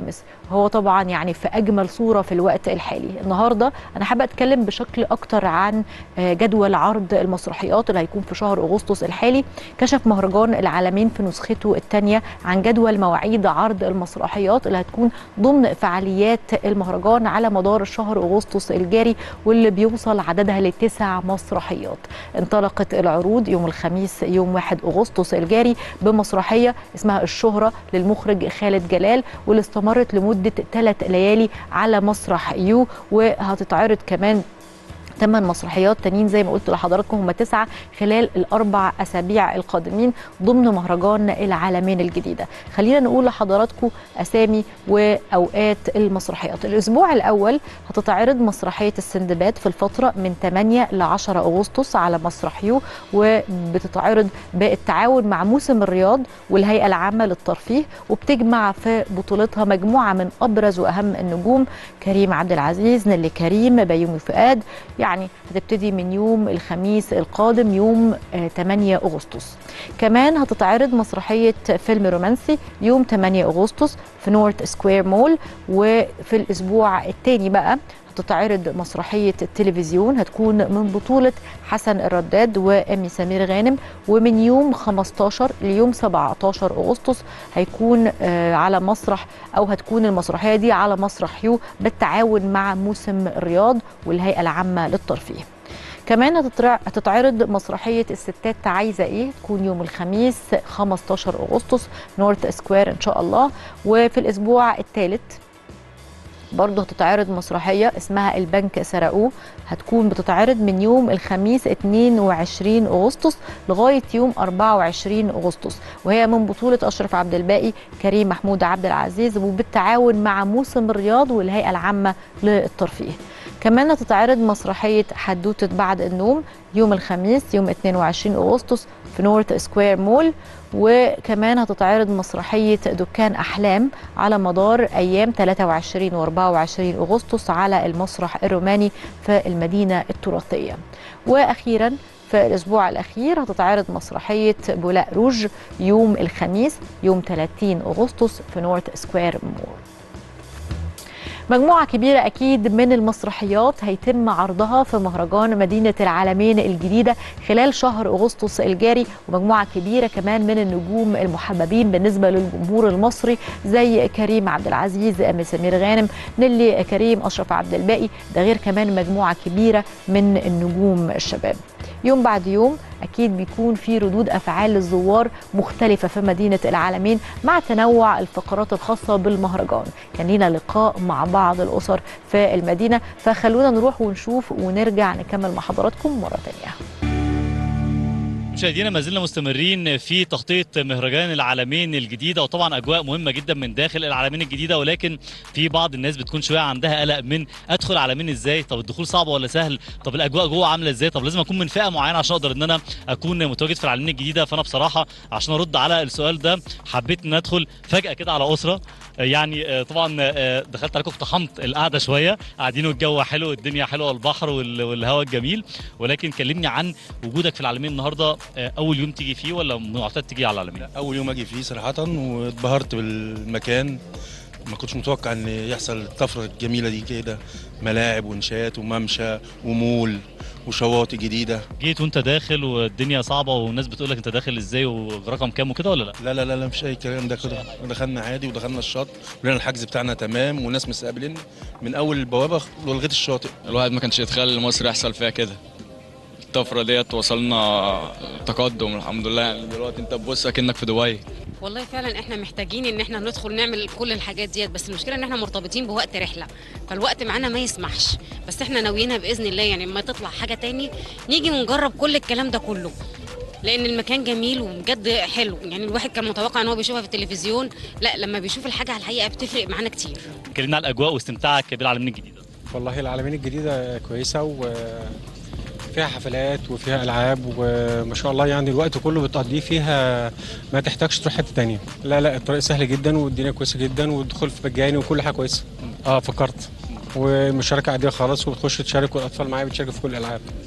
هو طبعا يعني في اجمل صوره في الوقت الحالي النهارده انا حابه اتكلم بشكل اكتر عن جدول عرض المسرحيات اللي هيكون في شهر اغسطس الحالي كشف مهرجان العالمين في نسخته الثانيه عن جدول مواعيد عرض المسرحيات اللي هتكون ضمن فعاليات المهرجان على مدار شهر اغسطس الجاري واللي بيوصل عددها لتسع مسرحيات انطلقت العروض يوم الخميس يوم 1 اغسطس الجاري بمسرحيه اسمها الشهره للمخرج خالد جلال واللي استمرت لمده ثلاث ليالي على مسرح يو وهتتعرض كمان ثمان مسرحيات تانيين زي ما قلت لحضراتكم هم تسعه خلال الاربع اسابيع القادمين ضمن مهرجان العالمين الجديده. خلينا نقول لحضراتكم اسامي واوقات المسرحيات. الاسبوع الاول هتتعرض مسرحيه السندباد في الفتره من 8 ل 10 اغسطس على مسرح يو وبتتعرض بالتعاون مع موسم الرياض والهيئه العامه للترفيه وبتجمع في بطولتها مجموعه من ابرز واهم النجوم كريم عبد العزيز، نيلي كريم، بيومي فؤاد يعني هتبتدي من يوم الخميس القادم يوم 8 أغسطس كمان هتتعرض مسرحية فيلم رومانسي يوم 8 أغسطس في نورث سكوير مول وفي الأسبوع الثاني بقى هتتعرض مسرحية التلفزيون هتكون من بطولة حسن الرداد وأمي سمير غانم ومن يوم 15 ليوم 17 أغسطس هيكون على مسرح أو هتكون المسرحية دي على مسرح يو بالتعاون مع موسم الرياض والهيئة العامة للترفيه كمان هتتعرض مسرحية الستات عايزة ايه تكون يوم الخميس 15 أغسطس نورث سكوير إن شاء الله وفي الأسبوع الثالث برضه هتتعرض مسرحية اسمها البنك سرقوه هتكون بتتعرض من يوم الخميس 22 أغسطس لغاية يوم 24 أغسطس وهي من بطولة أشرف عبد الباقي كريم محمود عبد العزيز وبالتعاون مع موسم الرياض والهيئة العامة للترفيه كمان هتتعرض مسرحية حدوتة بعد النوم يوم الخميس يوم 22 أغسطس في نورث سكوير مول وكمان هتتعرض مسرحية دكان أحلام على مدار أيام 23 و 24 أغسطس على المسرح الروماني في المدينة التراثية وأخيرا في الأسبوع الأخير هتتعرض مسرحية بولاء روج يوم الخميس يوم 30 أغسطس في نورث سكوير مول مجموعة كبيرة أكيد من المسرحيات هيتم عرضها في مهرجان مدينة العالمين الجديدة خلال شهر أغسطس الجاري ومجموعة كبيرة كمان من النجوم المحببين بالنسبة للجمهور المصري زي كريم عبد العزيز أم سمير غانم نيلي كريم أشرف عبد الباقي ده غير كمان مجموعة كبيرة من النجوم الشباب يوم بعد يوم اكيد بيكون في ردود افعال للزوار مختلفه في مدينه العالمين مع تنوع الفقرات الخاصه بالمهرجان كان لينا لقاء مع بعض الاسر في المدينه فخلونا نروح ونشوف ونرجع نكمل مع حضراتكم مره ثانيه مشاهدينا ما زلنا مستمرين في تغطيه مهرجان العالمين الجديده وطبعا اجواء مهمه جدا من داخل العالمين الجديده ولكن في بعض الناس بتكون شويه عندها قلق من ادخل عالمين ازاي طب الدخول صعب ولا سهل طب الاجواء جوه عامله ازاي طب لازم اكون من فئه معينه عشان اقدر ان انا اكون متواجد في العالمين الجديده فانا بصراحه عشان ارد على السؤال ده حبيت ان ادخل فجاه كده على اسره يعني طبعا دخلت عليكم اقتحمت القعده شويه قاعدين والجو حلو والدنيا حلوه والبحر والهواء الجميل ولكن كلمني عن وجودك في العالمين النهارده اول يوم تيجي فيه ولا معتاد تيجي على العالمين اول يوم اجي فيه صراحه واتبهرت بالمكان ما كنتش متوقع ان يحصل الطفره الجميله دي كده ملاعب وانشاءات وممشى ومول وشواطئ جديده جيت وانت داخل والدنيا صعبه والناس بتقول لك انت داخل ازاي ورقم كام وكده ولا لا لا لا لا, لا مفيش اي كلام ده كده دخلنا عادي ودخلنا الشط ولقينا الحجز بتاعنا تمام والناس مستقبلين من اول البوابه لغايه الشاطئ الواحد ما كانش يتخيل مصر يحصل فيها كده الطفره ديت وصلنا تقدم الحمد لله يعني دلوقتي انت تبص اكنك في دبي والله فعلا احنا محتاجين ان احنا ندخل نعمل كل الحاجات ديت بس المشكله ان احنا مرتبطين بوقت رحله فالوقت معانا ما يسمحش بس احنا ناويينها باذن الله يعني لما تطلع حاجه تاني نيجي ونجرب كل الكلام ده كله لان المكان جميل وبجد حلو يعني الواحد كان متوقع ان هو بيشوفها في التلفزيون لا لما بيشوف الحاجه على الحقيقه بتفرق معانا كتير كلمنا على الاجواء واستمتاعك بالعالمين الجديده والله العالمين الجديده كويسه و فيها حفلات وفيها العاب وما شاء الله يعني الوقت كله بتقضيه فيها ما تحتاجش تروح حته تانية لا لا الطريق سهل جدا والدنيا كويسه جدا والدخول في مجاني وكل حاجه كويسه اه فكرت والمشاركه عاديه خالص وبتخش تشارك والاطفال معايا بتشاركوا في كل الالعاب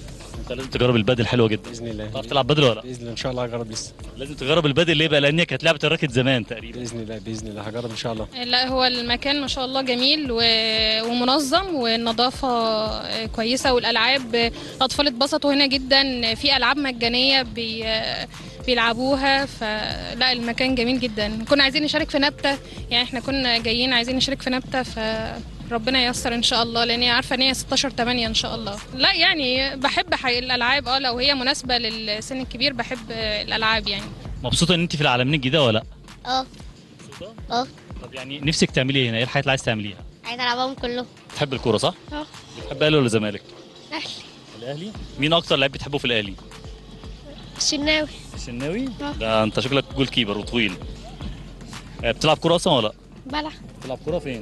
انت لازم تجرب البادل حلوه جدا باذن الله تعرف تلعب بادل ولا لا؟ باذن الله ان شاء الله هجرب لسه لازم تجرب البادل ليه بقى لان هي كانت لعبه الراكت زمان تقريبا باذن الله باذن الله هجرب ان شاء الله لا هو المكان ما شاء الله جميل و... ومنظم والنظافة كويسة والألعاب الأطفال اتبسطوا هنا جدا في ألعاب مجانية بي... بيلعبوها فلا المكان جميل جدا كنا عايزين نشارك في نبتة يعني احنا كنا جايين عايزين نشارك في نبتة فربنا ييسر ان شاء الله لان هي عارفه ان هي 16 8 ان شاء الله لا يعني بحب حي... الالعاب اه لو هي مناسبه للسن الكبير بحب الالعاب يعني مبسوطه ان انت في العالمين الجديده ولا لا؟ اه اه طب يعني نفسك تعملي ايه هنا؟ ايه الحاجات اللي عايز تعمليها؟ عايز العبهم كلهم بتحب الكوره صح؟ اه بتحب اهلي ولا زمالك؟ اهلي الاهلي؟ مين اكتر لعيب بتحبه في الاهلي؟ الشناوي الشناوي؟ آه. ده انت شكلك جول كيبر وطويل آه، بتلعب كوره اصلا ولا لا؟ بلع بتلعب كوره فين؟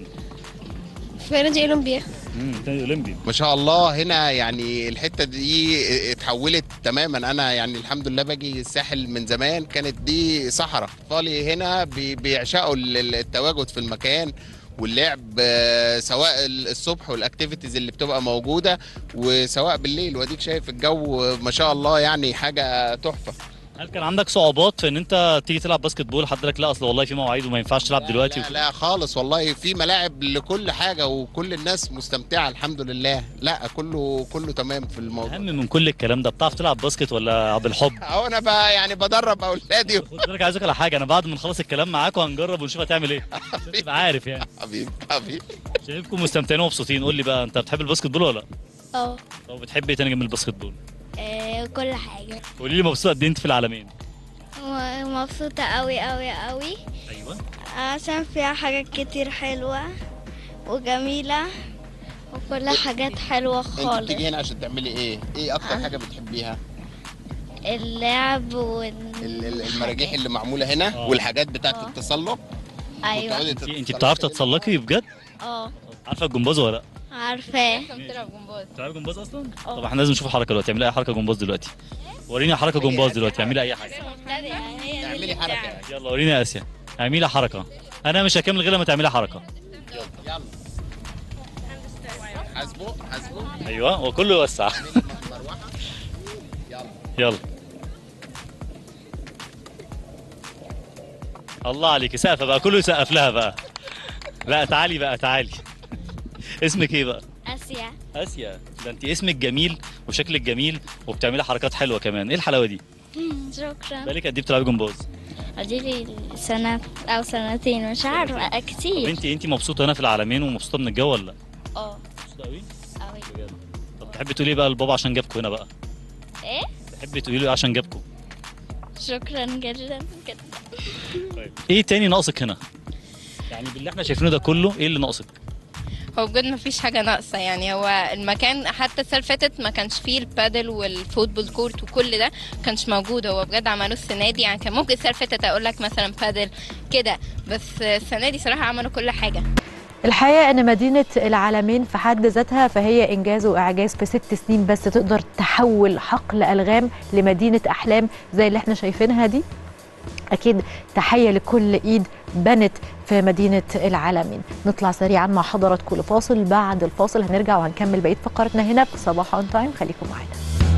في نادي اولمبيا امم تاني اولمبي ما شاء الله هنا يعني الحته دي اتحولت تماما انا يعني الحمد لله باجي الساحل من زمان كانت دي صحراء اطفالي هنا بي- بيعشقوا ال- ال- التواجد في المكان واللعب آه، سواء الصبح والاكتيفيتيز اللي بتبقى موجوده وسواء بالليل واديك شايف الجو ما شاء الله يعني حاجه تحفه هل كان عندك صعوبات في ان انت تيجي تلعب باسكت بول حد لك لا اصل والله في مواعيد وما ينفعش تلعب دلوقتي لا, لا خالص والله في ملاعب لكل حاجه وكل الناس مستمتعه الحمد لله لا كله كله تمام في الموضوع اهم من كل الكلام ده بتعرف تلعب باسكت ولا بالحب؟ او انا بقى يعني بدرب اولادي خد بالك عايز على حاجه انا بعد ما نخلص الكلام معاك وهنجرب ونشوف هتعمل ايه عشان تبقى عارف يعني حبيبي حبيبي شايفكم مستمتعين ومبسوطين قول لي بقى انت بتحب الباسكت بول ولا لا؟ اه طب بتحب ايه تاني جنب الباسكت بول؟ آه، كل حاجه قولي لي مبسوطه قد ايه انت في العالمين؟ م- مبسوطه قوي قوي قوي ايوه عشان فيها حاجات كتير حلوه وجميله وكل حاجات حلوه انت خالص بتيجي هنا عشان تعملي ايه ايه اكتر حاجه بتحبيها اللعب وال... ال- ال- المراجيح اللي معموله هنا والحاجات بتاعه التسلق ايوه انت انت بتعرفي تتسلقي بجد؟ اه عارفه الجمباز ولا لا؟ عارفاه بتلعب جمباز بتلعبي جمباز اصلا؟ طب احنا لازم نشوف حركه دلوقتي اعملي اي حركه جمباز دلوقتي وريني حركه جمباز دلوقتي اعملي اي حاجه اعملي حركه يلا وريني يا اسيا اعملي حركه انا مش هكمل غير لما تعملي حركه يلا حاسبه حاسبه ايوه وكله يوسع يلا الله عليك سقفه بقى كله يسقف لها بقى لا تعالي بقى تعالي اسمك ايه بقى اسيا اسيا ده انت اسمك جميل وشكلك جميل وبتعملي حركات حلوه كمان ايه الحلاوه دي شكرا بالك قد ايه بتلعبي جمباز اديلي سنة او سنتين مش عارفة طب كتير انت انت مبسوطه هنا في العالمين ومبسوطه من الجو ولا لا اه مبسوطه قوي قوي بجد طب تحبي تقولي ايه بقى لبابا عشان جابكم هنا بقى ايه تحبي تقولي له ايه عشان جابكم شكرا جدا جدا ايه تاني ناقصك هنا يعني باللي احنا شايفينه ده كله ايه اللي ناقصك هو بجد ما فيش حاجة ناقصة يعني هو المكان حتى السنة اللي فاتت ما كانش فيه البادل والفوتبول كورت وكل ده ما كانش موجود هو بجد عملوه السنة دي يعني كان ممكن السنة اللي فاتت أقول لك مثلا بادل كده بس السنة دي صراحة عملوا كل حاجة الحقيقة أن مدينة العالمين في حد ذاتها فهي إنجاز وإعجاز في ست سنين بس تقدر تحول حقل ألغام لمدينة أحلام زي اللي احنا شايفينها دي أكيد تحية لكل إيد بنت في مدينة العالمين نطلع سريعا مع حضراتكم لفاصل بعد الفاصل هنرجع وهنكمل بقية فقرتنا هنا في صباح أون تايم خليكم معانا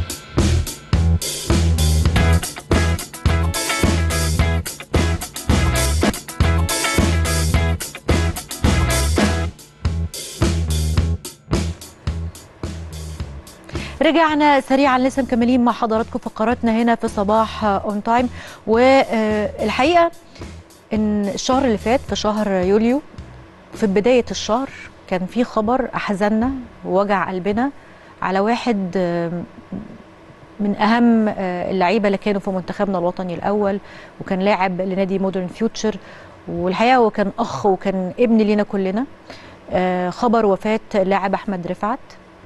رجعنا سريعا لسه مكملين مع حضراتكم فقراتنا هنا في صباح اون تايم والحقيقه ان الشهر اللي فات في شهر يوليو في بدايه الشهر كان في خبر احزننا ووجع قلبنا على واحد آم، من اهم آه، اللعيبه اللي كانوا في منتخبنا الوطني الاول وكان لاعب لنادي مودرن فيوتشر والحقيقه هو كان اخ وكان ابن لينا كلنا آه، خبر وفاه اللاعب احمد رفعت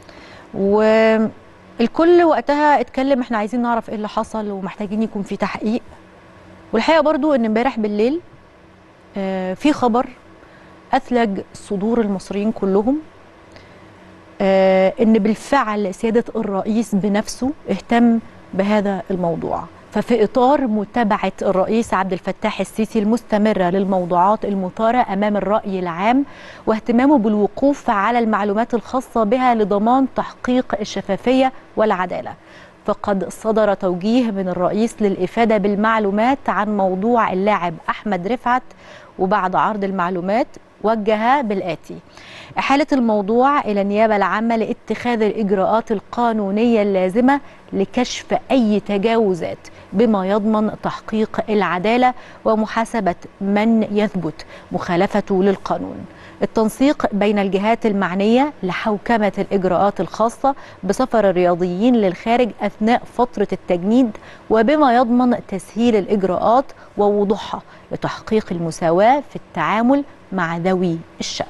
والكل وقتها اتكلم احنا عايزين نعرف ايه اللي حصل ومحتاجين يكون في تحقيق والحقيقه برضو ان امبارح بالليل آه، في خبر اثلج صدور المصريين كلهم آه، ان بالفعل سياده الرئيس بنفسه اهتم بهذا الموضوع ففي اطار متابعه الرئيس عبد الفتاح السيسي المستمره للموضوعات المثاره امام الراي العام واهتمامه بالوقوف على المعلومات الخاصه بها لضمان تحقيق الشفافيه والعداله فقد صدر توجيه من الرئيس للإفادة بالمعلومات عن موضوع اللاعب أحمد رفعت وبعد عرض المعلومات وجه بالآتي إحالة الموضوع إلى النيابة العامة لاتخاذ الإجراءات القانونية اللازمة لكشف أي تجاوزات بما يضمن تحقيق العدالة ومحاسبة من يثبت مخالفته للقانون التنسيق بين الجهات المعنية لحوكمة الإجراءات الخاصة بسفر الرياضيين للخارج أثناء فترة التجنيد وبما يضمن تسهيل الإجراءات ووضوحها لتحقيق المساواة في التعامل مع ذوي الشأن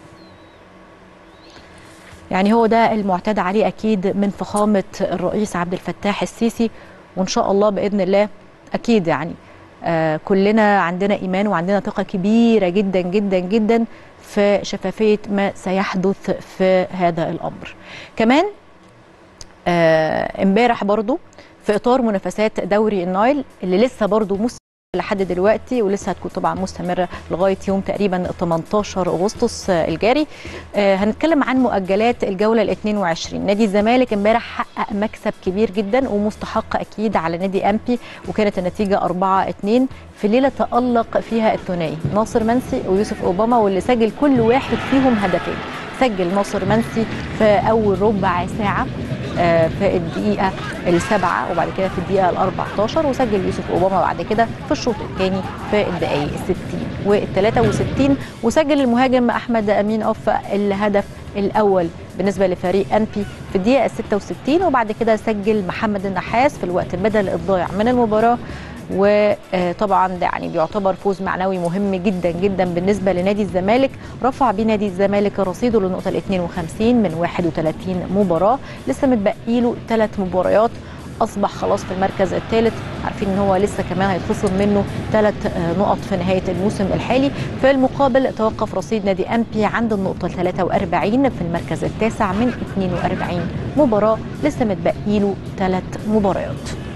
يعني هو ده المعتاد عليه أكيد من فخامة الرئيس عبد الفتاح السيسي وإن شاء الله بإذن الله أكيد يعني آه كلنا عندنا إيمان وعندنا ثقة كبيرة جدا جدا جدا في شفافية ما سيحدث في هذا الأمر كمان امبارح آه برضو في إطار منافسات دوري النايل اللي لسه برضو مستمرة لحد دلوقتي ولسه هتكون طبعا مستمرة لغاية يوم تقريبا 18 أغسطس الجاري آه هنتكلم عن مؤجلات الجولة ال 22 نادي الزمالك امبارح حقق مكسب كبير جدا ومستحق أكيد على نادي أمبي وكانت النتيجة 4 2 في ليلة تألق فيها الثنائي ناصر منسي ويوسف أوباما واللي سجل كل واحد فيهم هدفين سجل ناصر منسي في أول ربع ساعة في الدقيقة السابعة وبعد كده في الدقيقة ال 14 وسجل يوسف أوباما بعد كده في الشوط الثاني في الدقائق ال 60 وال 63 وسجل المهاجم أحمد أمين أوف الهدف الأول بالنسبة لفريق أنبي في الدقيقة ال 66 وبعد كده سجل محمد النحاس في الوقت بدل الضايع من المباراة وطبعا ده يعني بيعتبر فوز معنوي مهم جدا جدا بالنسبه لنادي الزمالك رفع بيه نادي الزمالك رصيده للنقطه ال 52 من 31 مباراه لسه متبقي له ثلاث مباريات اصبح خلاص في المركز الثالث عارفين ان هو لسه كمان هيتخصم منه ثلاث نقط في نهايه الموسم الحالي في المقابل توقف رصيد نادي امبي عند النقطه 43 في المركز التاسع من 42 مباراه لسه متبقي له ثلاث مباريات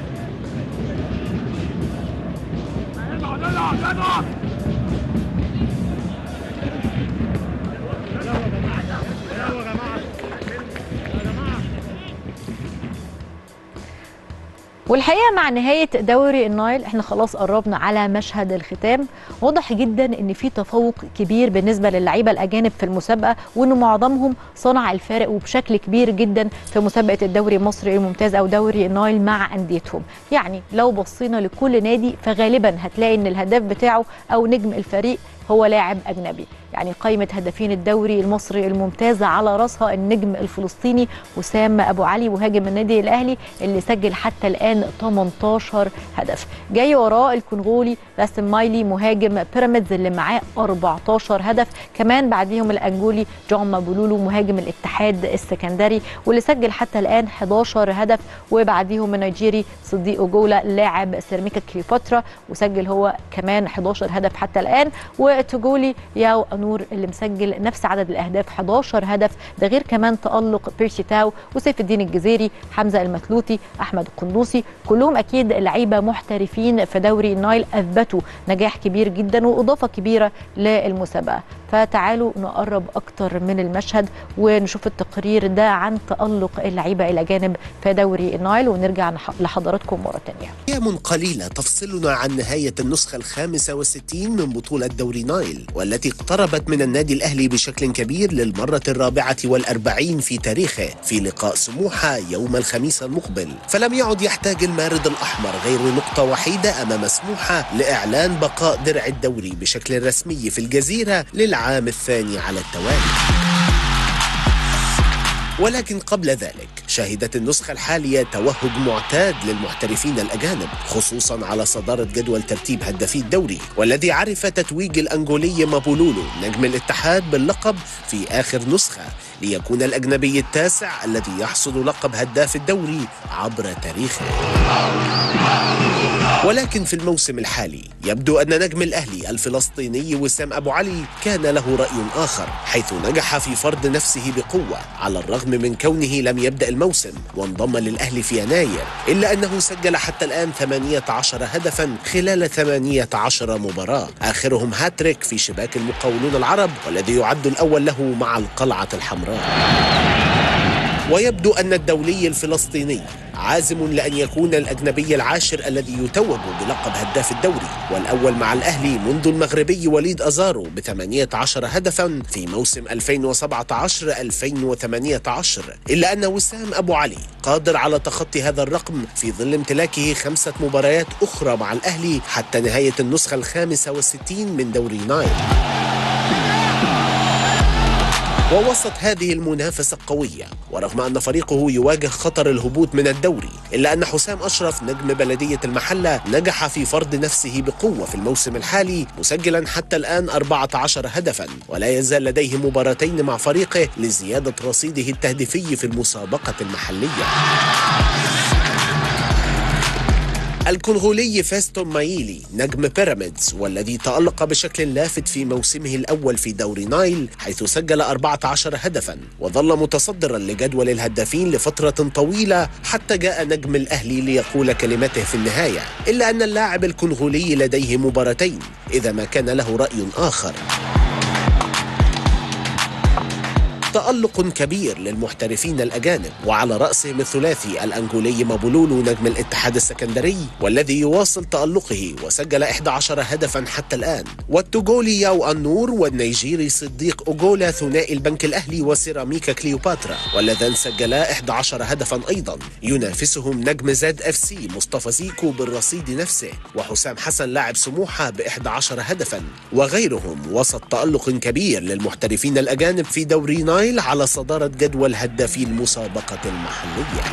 والحقيقه مع نهايه دوري النايل احنا خلاص قربنا على مشهد الختام واضح جدا ان في تفوق كبير بالنسبه للعيبه الاجانب في المسابقه وان معظمهم صنع الفارق وبشكل كبير جدا في مسابقه الدوري المصري الممتاز او دوري النايل مع انديتهم يعني لو بصينا لكل نادي فغالبا هتلاقي ان الهداف بتاعه او نجم الفريق هو لاعب اجنبي يعني قائمه هدافين الدوري المصري الممتاز على راسها النجم الفلسطيني وسام ابو علي مهاجم النادي الاهلي اللي سجل حتى الان 18 هدف جاي وراه الكونغولي راسم مايلي مهاجم بيراميدز اللي معاه 14 هدف كمان بعديهم الانجولي جون مابولولو مهاجم الاتحاد السكندري واللي سجل حتى الان 11 هدف وبعديهم النيجيري صديق اوجولا لاعب سيراميكا كليوباترا وسجل هو كمان 11 هدف حتى الان وتوجولي ياو نور اللي مسجل نفس عدد الاهداف 11 هدف ده غير كمان تالق بيرسي تاو وسيف الدين الجزيري حمزه المثلوثي احمد القندوسي كلهم اكيد لعيبه محترفين في دوري النايل اثبتوا نجاح كبير جدا واضافه كبيره للمسابقه فتعالوا نقرب اكتر من المشهد ونشوف التقرير ده عن تالق اللعيبه الاجانب في دوري النايل ونرجع لحضراتكم مره ثانيه ايام قليله تفصلنا عن نهايه النسخه الخامسه والستين من بطوله دوري نايل والتي اقتربت من النادي الأهلي بشكل كبير للمرة الرابعة والأربعين في تاريخه في لقاء سموحة يوم الخميس المقبل فلم يعد يحتاج المارد الأحمر غير نقطة وحيدة أمام سموحة لإعلان بقاء درع الدوري بشكل رسمي في الجزيرة للعام الثاني على التوالي ولكن قبل ذلك شهدت النسخة الحالية توهج معتاد للمحترفين الأجانب خصوصا على صدارة جدول ترتيب هدافي الدوري والذي عرف تتويج الأنجولي مابولولو نجم الاتحاد باللقب في آخر نسخة ليكون الأجنبي التاسع الذي يحصد لقب هداف الدوري عبر تاريخه ولكن في الموسم الحالي يبدو أن نجم الأهلي الفلسطيني وسام أبو علي كان له رأي آخر حيث نجح في فرض نفسه بقوة على الرغم من كونه لم يبدأ الموسم وانضم للأهلي في يناير إلا أنه سجل حتى الآن 18 هدفا خلال 18 مباراة آخرهم هاتريك في شباك المقاولون العرب والذي يعد الأول له مع القلعة الحمراء ويبدو أن الدولي الفلسطيني عازم لأن يكون الأجنبي العاشر الذي يتوج بلقب هداف الدوري والأول مع الأهلي منذ المغربي وليد أزارو ب 18 هدفا في موسم 2017-2018 إلا أن وسام أبو علي قادر على تخطي هذا الرقم في ظل امتلاكه خمسة مباريات أخرى مع الأهلي حتى نهاية النسخة الخامسة والستين من دوري نايل ووسط هذه المنافسة القوية ورغم أن فريقه يواجه خطر الهبوط من الدوري إلا أن حسام أشرف نجم بلدية المحلة نجح في فرض نفسه بقوة في الموسم الحالي مسجلا حتى الآن 14 هدفا ولا يزال لديه مباراتين مع فريقه لزيادة رصيده التهديفي في المسابقة المحلية الكونغولي فيستون مايلي نجم بيراميدز والذي تألق بشكل لافت في موسمه الأول في دوري نايل حيث سجل 14 هدفا وظل متصدرا لجدول الهدافين لفترة طويلة حتى جاء نجم الأهلي ليقول كلمته في النهاية إلا أن اللاعب الكونغولي لديه مباراتين إذا ما كان له رأي آخر تألق كبير للمحترفين الأجانب وعلى رأسهم الثلاثي الأنجولي مابولولو نجم الاتحاد السكندري والذي يواصل تألقه وسجل 11 هدفا حتى الآن والتوغولي ياو النور والنيجيري صديق أوغولا ثنائي البنك الأهلي وسيراميكا كليوباترا واللذان سجلا 11 هدفا أيضا ينافسهم نجم زاد اف سي مصطفى زيكو بالرصيد نفسه وحسام حسن لاعب سموحة ب 11 هدفا وغيرهم وسط تألق كبير للمحترفين الأجانب في دوري نايل على صدارة جدول هدافي المسابقة المحلية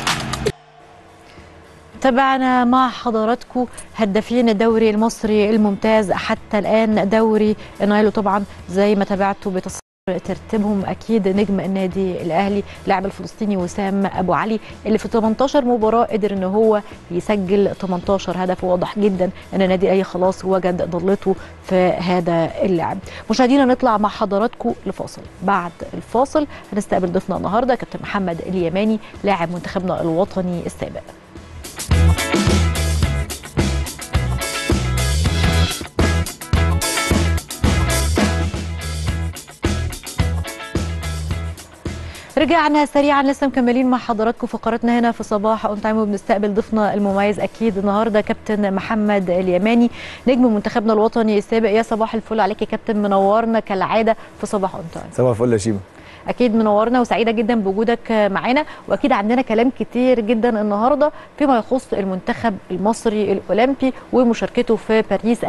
تابعنا مع حضراتكم هدافين الدوري المصري الممتاز حتى الآن دوري نايل طبعا زي ما تابعتوا بتص ترتيبهم اكيد نجم النادي الاهلي لاعب الفلسطيني وسام ابو علي اللي في 18 مباراه قدر ان هو يسجل 18 هدف واضح جدا ان النادي الاهلي خلاص وجد ضلته في هذا اللاعب مشاهدينا نطلع مع حضراتكم لفاصل بعد الفاصل هنستقبل ضيفنا النهارده كابتن محمد اليماني لاعب منتخبنا الوطني السابق رجعنا سريعا لسه مكملين مع حضراتكم فقراتنا هنا في صباح اون تايم وبنستقبل ضيفنا المميز اكيد النهارده كابتن محمد اليماني نجم منتخبنا الوطني السابق يا صباح الفل عليك يا كابتن منورنا كالعاده في صباح اون تايم صباح الفل يا شيماء اكيد منورنا وسعيده جدا بوجودك معانا واكيد عندنا كلام كتير جدا النهارده فيما يخص المنتخب المصري الاولمبي ومشاركته في باريس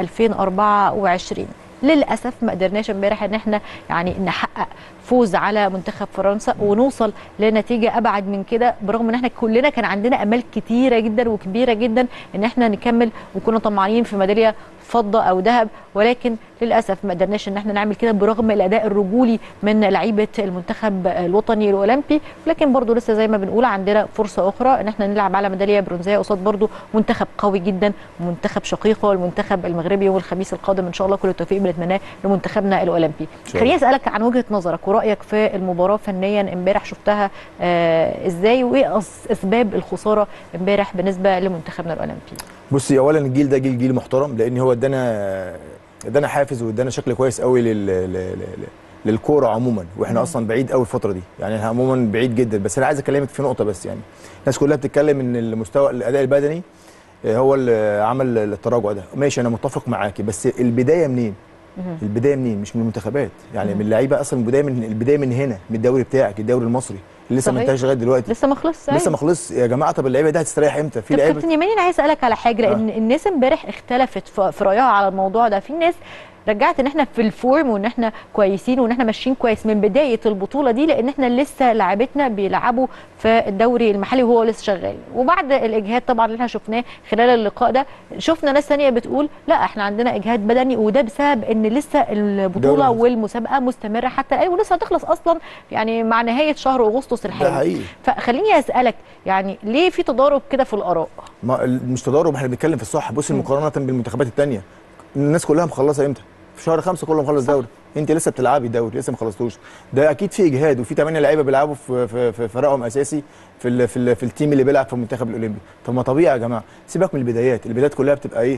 2024 للاسف ما قدرناش امبارح ان احنا يعني نحقق فوز على منتخب فرنسا ونوصل لنتيجه ابعد من كده برغم ان احنا كلنا كان عندنا امال كتيره جدا وكبيره جدا ان احنا نكمل وكنا طمعانين في ميداليه فضه او ذهب ولكن للاسف ما قدرناش ان احنا نعمل كده برغم الاداء الرجولي من لعيبه المنتخب الوطني الاولمبي لكن برضو لسه زي ما بنقول عندنا فرصه اخرى ان احنا نلعب على ميداليه برونزيه قصاد برضو منتخب قوي جدا ومنتخب شقيقه المنتخب المغربي يوم الخميس القادم ان شاء الله كل التوفيق بنتمناه لمنتخبنا الاولمبي خليني اسالك عن وجهه نظرك ورايك في المباراه فنيا امبارح شفتها آه ازاي وايه اسباب الخساره امبارح بالنسبه لمنتخبنا الاولمبي بصي اولا الجيل ده جيل جيل محترم لان هو ادانا ادانا حافز وادانا شكل كويس قوي لل... لل... للكوره عموما واحنا م. اصلا بعيد قوي الفتره دي يعني احنا عموما بعيد جدا بس انا عايز اكلمك في نقطه بس يعني الناس كلها بتتكلم ان المستوى الاداء البدني هو اللي عمل التراجع ده ماشي انا متفق معاكي بس البدايه منين البدايه منين مش من المنتخبات يعني من اللعيبه اصلا البدايه من البدايه من هنا من الدوري بتاعك الدوري المصري اللي لسه ما انتهاش لغايه دلوقتي لسه ما خلصش لسه ما خلصش يا جماعه طب اللعيبه دي هتستريح امتى في لعيبه كابتن يماني انا عايز اسالك على حاجه لان آه. الناس امبارح اختلفت في رايها على الموضوع ده في ناس رجعت ان احنا في الفورم وان احنا كويسين وان احنا ماشيين كويس من بدايه البطوله دي لان احنا لسه لاعبتنا بيلعبوا في الدوري المحلي وهو لسه شغال وبعد الاجهاد طبعا اللي احنا شفناه خلال اللقاء ده شفنا ناس ثانيه بتقول لا احنا عندنا اجهاد بدني وده بسبب ان لسه البطوله والمسابقه مستمره حتى الان ولسه هتخلص اصلا يعني مع نهايه شهر اغسطس الحالي فخليني اسالك يعني ليه في تضارب كده في الاراء ما مش تضارب احنا بنتكلم في الصح بص مقارنه بالمنتخبات الثانيه الناس كلها مخلصه امتى في شهر خمسة كله مخلص دوري انت لسه بتلعبي دوري لسه ما خلصتوش ده اكيد في اجهاد وفي 8 لعيبه بيلعبوا في في, في فرقهم اساسي في ال في, ال في التيم اللي بيلعب في المنتخب الاولمبي طب ما طبيعي يا جماعه سيبك من البدايات البدايات كلها بتبقى ايه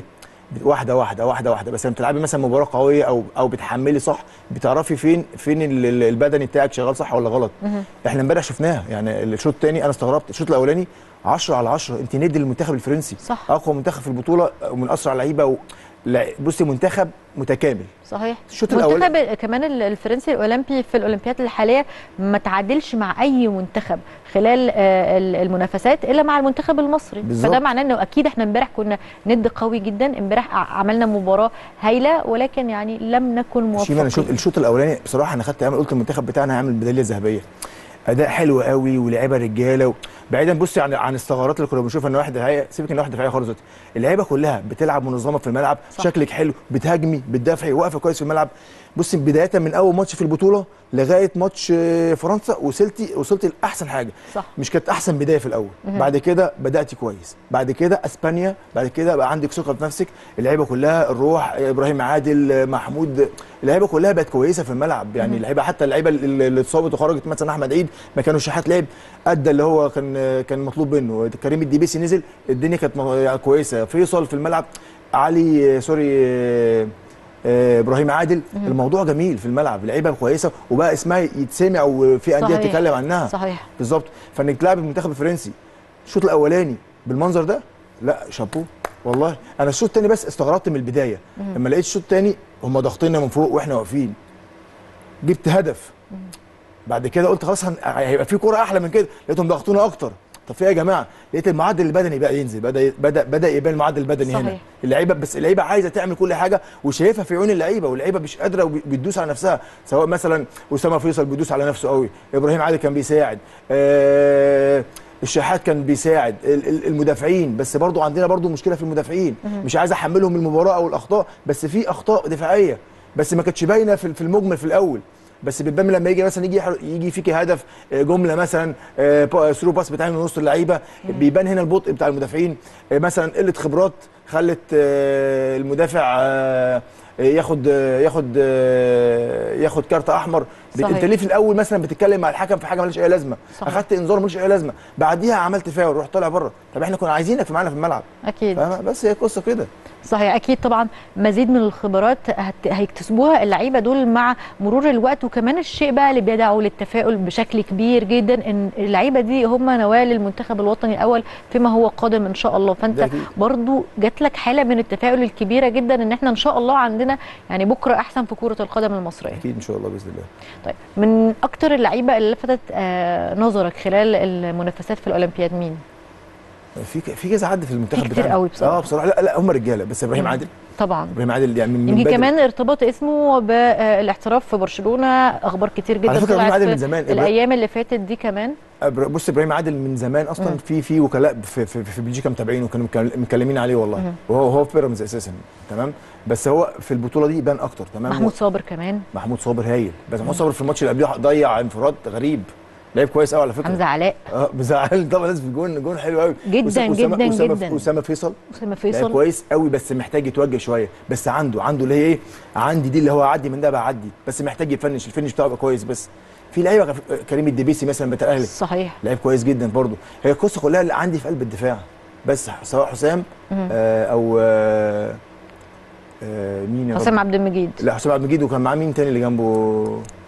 واحده واحده واحده واحده بس لما بتلعبي مثلا مباراه قويه او او بتحملي صح بتعرفي فين فين ال- ال- البدني بتاعك شغال صح ولا غلط مهم. احنا امبارح شفناها يعني الشوط الثاني انا استغربت الشوط الاولاني 10 على 10 انت ندي للمنتخب الفرنسي صح. اقوى منتخب في البطوله ومن اسرع لعيبه و... لا، بصي منتخب متكامل صحيح الشوط الأول- منتخب كمان ال- الفرنسي الاولمبي في الاولمبياد الحاليه ما تعادلش مع اي منتخب خلال آه، ال- المنافسات الا مع المنتخب المصري بالظبط. فده معناه انه اكيد احنا امبارح كنا ند قوي جدا امبارح ع- عملنا مباراه هايله ولكن يعني لم نكن شيما انا الشوط موفقين الشوط الاولاني بصراحه انا خدت امل قلت المنتخب بتاعنا هيعمل ميداليه ذهبيه اداء حلو قوي ولاعيبه رجاله و... بعيدا بصي عن عن الثغرات اللي كنا بنشوفها ان واحد دفاعيه سيبك ان واحد دفاعيه خالص دلوقتي اللعيبه كلها بتلعب منظمه في الملعب صح. صح. شكلك حلو بتهاجمي بتدافعي واقفه كويس في الملعب بصي بدايه من اول ماتش في البطوله لغايه ماتش آه، فرنسا وصلتي وصلتي لاحسن حاجه صح مش كانت احسن بدايه في الاول مهم. بعد كده بداتي كويس بعد كده اسبانيا بعد كده بقى عندك ثقه في نفسك اللعيبه كلها الروح ابراهيم عادل محمود اللعيبه كلها بقت كويسه في الملعب يعني مهم. اللعيبه حتى اللعيبه اللي اللي اتصابت وخرجت مثلا احمد عيد ما كانوا شحات لعب ادى اللي هو كان كان مطلوب منه كريم الدبيسي نزل الدنيا كانت م- كويسه فيصل في الملعب علي سوري آه، آه، ابراهيم عادل مهم. الموضوع جميل في الملعب لعيبه كويسه وبقى اسمها يتسمع وفي انديه صحيح. تتكلم عنها صحيح بالظبط فانك تلعب المنتخب الفرنسي الشوط الاولاني بالمنظر ده لا شابوه والله انا الشوط الثاني بس استغربت من البدايه مهم. لما لقيت الشوط الثاني هم ضاغطيننا من فوق واحنا واقفين جبت هدف بعد كده قلت خلاص هن- هيبقى في كوره احلى من كده لقيتهم ضاغطونا اكتر طب في ايه يا جماعه لقيت المعدل البدني بقى ينزل بدا بدا بدا يبان المعدل البدني هنا صحيح. اللعيبه بس اللعيبه عايزه تعمل كل حاجه وشايفها في عيون اللعيبه واللعيبه مش قادره وبتدوس على نفسها سواء مثلا اسامه فيصل بيدوس على نفسه قوي ابراهيم عادل كان بيساعد آه الشحات كان بيساعد ال- ال- المدافعين بس برضو عندنا برضو مشكله في المدافعين مهم. مش عايز احملهم المباراه او الاخطاء بس في اخطاء دفاعيه بس ما كانتش باينه في في المجمل في الاول بس بتبان لما يجي مثلا يجي يحر- يجي فيك هدف آه، جمله مثلا ثرو باس بتاعي من نص اللعيبه بيبان هنا البطء بتاع المدافعين آه، مثلا قله خبرات خلت آه، المدافع آه، ياخد آه، ياخد آه، ياخد كارت احمر ب- صحيح. انت ليه في الاول مثلا بتتكلم مع الحكم في حاجه مالهاش اي لازمه صحيح. اخدت انذار مالوش اي لازمه بعديها عملت فاول رحت طالع بره طب احنا كنا عايزينك في معانا في الملعب اكيد فاهمة؟ بس هي قصه كده صحيح اكيد طبعا مزيد من الخبرات هت- هيكتسبوها اللعيبه دول مع مرور الوقت وكمان الشيء بقى اللي بيدعو للتفاؤل بشكل كبير جدا ان اللعيبه دي هم نواه للمنتخب الوطني الاول فيما هو قادم ان شاء الله فانت ده أكيد. برضو جات لك حاله من التفاؤل الكبيره جدا ان احنا ان شاء الله عندنا يعني بكره احسن في كره القدم المصريه اكيد ان شاء الله باذن الله طيب من اكتر اللعيبه اللي لفتت آه نظرك خلال المنافسات في الاولمبياد مين في ك- في كذا حد في المنتخب في كتير بتاعنا. قوي بصراحة. اه بصراحه لا لا هم رجاله بس ابراهيم مم. عادل طبعا ابراهيم عادل يعني من من يمكن بدري. كمان ارتباط اسمه بالاحتراف في برشلونه اخبار كتير جدا على فكرة إبراهيم طلعت عادل في من زمان. إبرا- الايام اللي فاتت دي كمان أبر- بص ابراهيم عادل من زمان اصلا مم. في في وكلاء في في, في بلجيكا متابعينه وكانوا مكل- متكلمين عليه والله مم. وهو هو في بيراميدز اساسا تمام بس هو في البطوله دي بان اكتر تمام محمود صابر كمان محمود صابر هايل بس محمود صابر في الماتش اللي قبليه ضيع انفراد غريب لعيب كويس قوي على فكره حمزه علاء اه بزعل طبعا لازم في الجون جون حلو قوي جداً، أسامة- جداً، أسامة جداً. اسامه فيصل اسامه لعيب فيصل كويس قوي بس محتاج يتوجه شويه بس عنده عنده اللي هي ايه عندي دي اللي هو اعدي من ده بعدي بس محتاج يفنش الفينش بتاعه يبقى كويس بس في لعيبه كف- كريم الدبيسي مثلا بتاع الاهلي صحيح لعيب كويس جدا برضه هي القصه كلها اللي عندي في قلب الدفاع بس سواء حسام مم. آه او آه آه مين يا رب؟ حسام عبد المجيد لا حسام عبد المجيد وكان معاه مين تاني اللي جنبه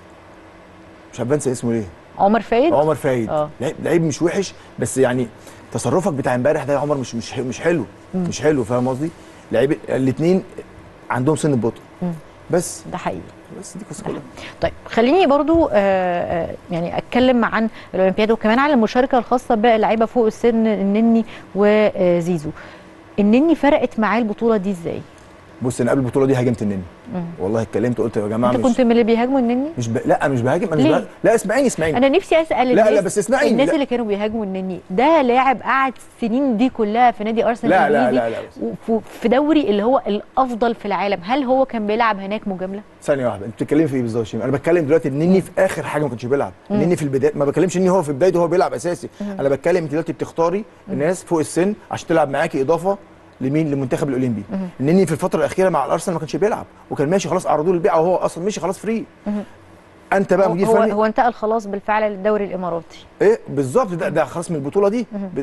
مش عارف بنسى اسمه ليه عمر فايد عمر فايد اه لعيب لعيب مش وحش بس يعني تصرفك بتاع امبارح ده يا عمر مش مش مش حلو مم. مش حلو فاهم قصدي لعيب الاثنين عندهم سن البطء مم. بس ده حقيقي بس دي قصه كلها طيب خليني برضو آه، آه، يعني اتكلم عن الاولمبياد وكمان على المشاركه الخاصه باللعيبه فوق السن النني وزيزو النني فرقت معاه البطوله دي ازاي بص انا قبل البطوله دي هاجمت النني مم. والله اتكلمت قلت يا جماعه انت مش كنت من اللي بيهاجموا النني مش ب... لا مش بهاجم انا مش ليه؟ بهاجم. لا اسمعيني اسمعيني انا نفسي اسال لا، لا، الناس بس اسمعيني، الناس لا. اللي كانوا بيهاجموا النني ده لاعب قعد السنين دي كلها في نادي ارسنال لا، لا، الإنجليزي لا، لا، بس. وف- في دوري اللي هو الافضل في العالم هل هو كان بيلعب هناك مجامله ثانيه واحده انت بتتكلمي في ايه بالظبط يا شيماء؟ انا بتكلم دلوقتي النني في اخر حاجه ما كانش بيلعب مم. النني في البدايه ما بتكلمش النني هو في بدايته هو بيلعب اساسي مم. انا بتكلم انت دلوقتي بتختاري الناس فوق السن عشان تلعب معاكي اضافه لمين للمنتخب الاولمبي مم. النني في الفتره الاخيره مع الارسنال ما كانش بيلعب وكان ماشي خلاص عرضوه للبيع وهو اصلا مشي خلاص فري مم. انت بقى هو مدير هو, فني هو انتقل خلاص بالفعل للدوري الاماراتي ايه بالظبط ده ده خلاص من البطوله دي مم. ب...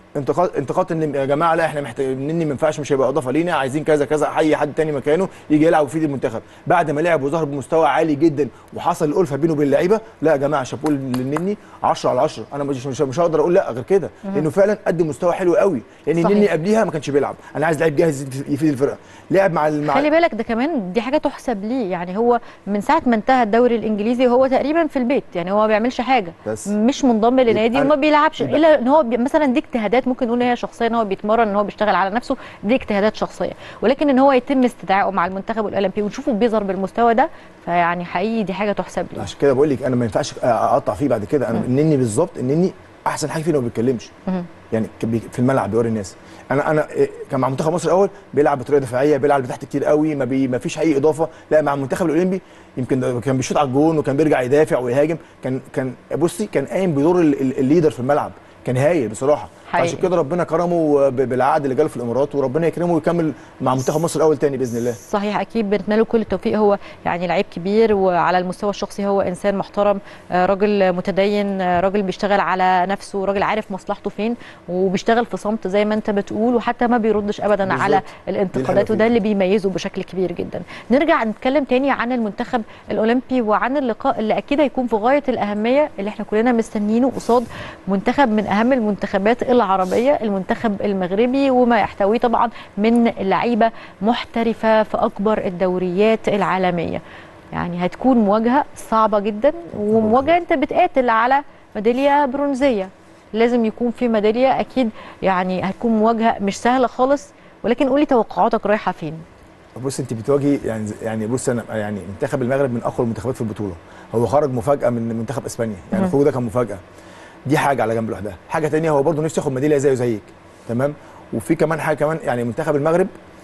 انتقاد انتقاد ان يا جماعه لا احنا محتاجين نني ما ينفعش مش هيبقى اضافه لينا عايزين كذا كذا اي حد تاني مكانه يجي يلعب ويفيد المنتخب بعد ما لعب وظهر بمستوى عالي جدا وحصل الالفه بينه وبين اللعيبه لا يا جماعه شابوه للنني 10 على 10 انا مش مش, مش هقدر اقول لا غير كده مم. لانه فعلا قدم مستوى حلو قوي لان صحيح. النني قبليها ما كانش بيلعب انا عايز لعيب جاهز يفيد الفرقه لعب مع ال- مع خلي بالك ده كمان دي حاجه تحسب ليه يعني هو من ساعه ما انتهى الدوري الانجليزي وهو تقريبا في البيت يعني هو ما بيعملش حاجه بس. مش منضم لنادي أنا- وما بيلعبش يبقى- الا ان هو بي مثلا دي اجتهادات ممكن نقول ان هي شخصيه ان هو بيتمرن ان هو بيشتغل على نفسه دي اجتهادات شخصيه ولكن ان هو يتم استدعائه مع المنتخب الاولمبي ونشوفه بيظهر بالمستوى ده فيعني حقيقي دي حاجه تحسب ليه عشان كده بقول لك انا ما ينفعش اقطع فيه بعد كده انا النني بالظبط النني احسن حاجه فيه انه ما بيتكلمش مهم. يعني كان بي- في الملعب بيوري الناس انا انا إيه، كان مع منتخب مصر الاول بيلعب بطريقه دفاعيه بيلعب لتحت كتير قوي ما, بي ما فيش اي اضافه لا مع المنتخب الاولمبي يمكن ده كان بيشوط على الجون وكان بيرجع يدافع ويهاجم كان كان بصي كان قايم بدور ال- ال- الليدر في الملعب كان هايل بصراحه حقيقي. عشان كده ربنا كرمه ب- بالعقد اللي جاله في الامارات وربنا يكرمه ويكمل مع منتخب مصر الاول تاني باذن الله صحيح اكيد بنتمنى له كل التوفيق هو يعني لعيب كبير وعلى المستوى الشخصي هو انسان محترم آه، راجل متدين آه، راجل بيشتغل على نفسه راجل عارف مصلحته فين وبيشتغل في صمت زي ما انت بتقول وحتى ما بيردش ابدا بالظبط. على دي الحلوة الانتقادات فيه. وده اللي بيميزه بشكل كبير جدا نرجع نتكلم تاني عن المنتخب الاولمبي وعن اللقاء اللي اكيد هيكون في غايه الاهميه اللي احنا كلنا مستنيينه قصاد منتخب من اهم المنتخبات العربيه المنتخب المغربي وما يحتويه طبعا من لعيبه محترفه في اكبر الدوريات العالميه يعني هتكون مواجهه صعبه جدا ومواجهه انت بتقاتل على ميداليه برونزيه لازم يكون في ميداليه اكيد يعني هتكون مواجهه مش سهله خالص ولكن قولي توقعاتك رايحه فين بص انت بتواجهي يعني يعني بص انا يعني منتخب المغرب من اقوى المنتخبات في البطوله هو خرج مفاجاه من منتخب اسبانيا يعني مم. الخروج ده كان مفاجاه دي حاجه على جنب لوحدها حاجه تانية هو برضه نفسه ياخد ميداليه زيه زيك تمام وفي كمان حاجه كمان يعني منتخب المغرب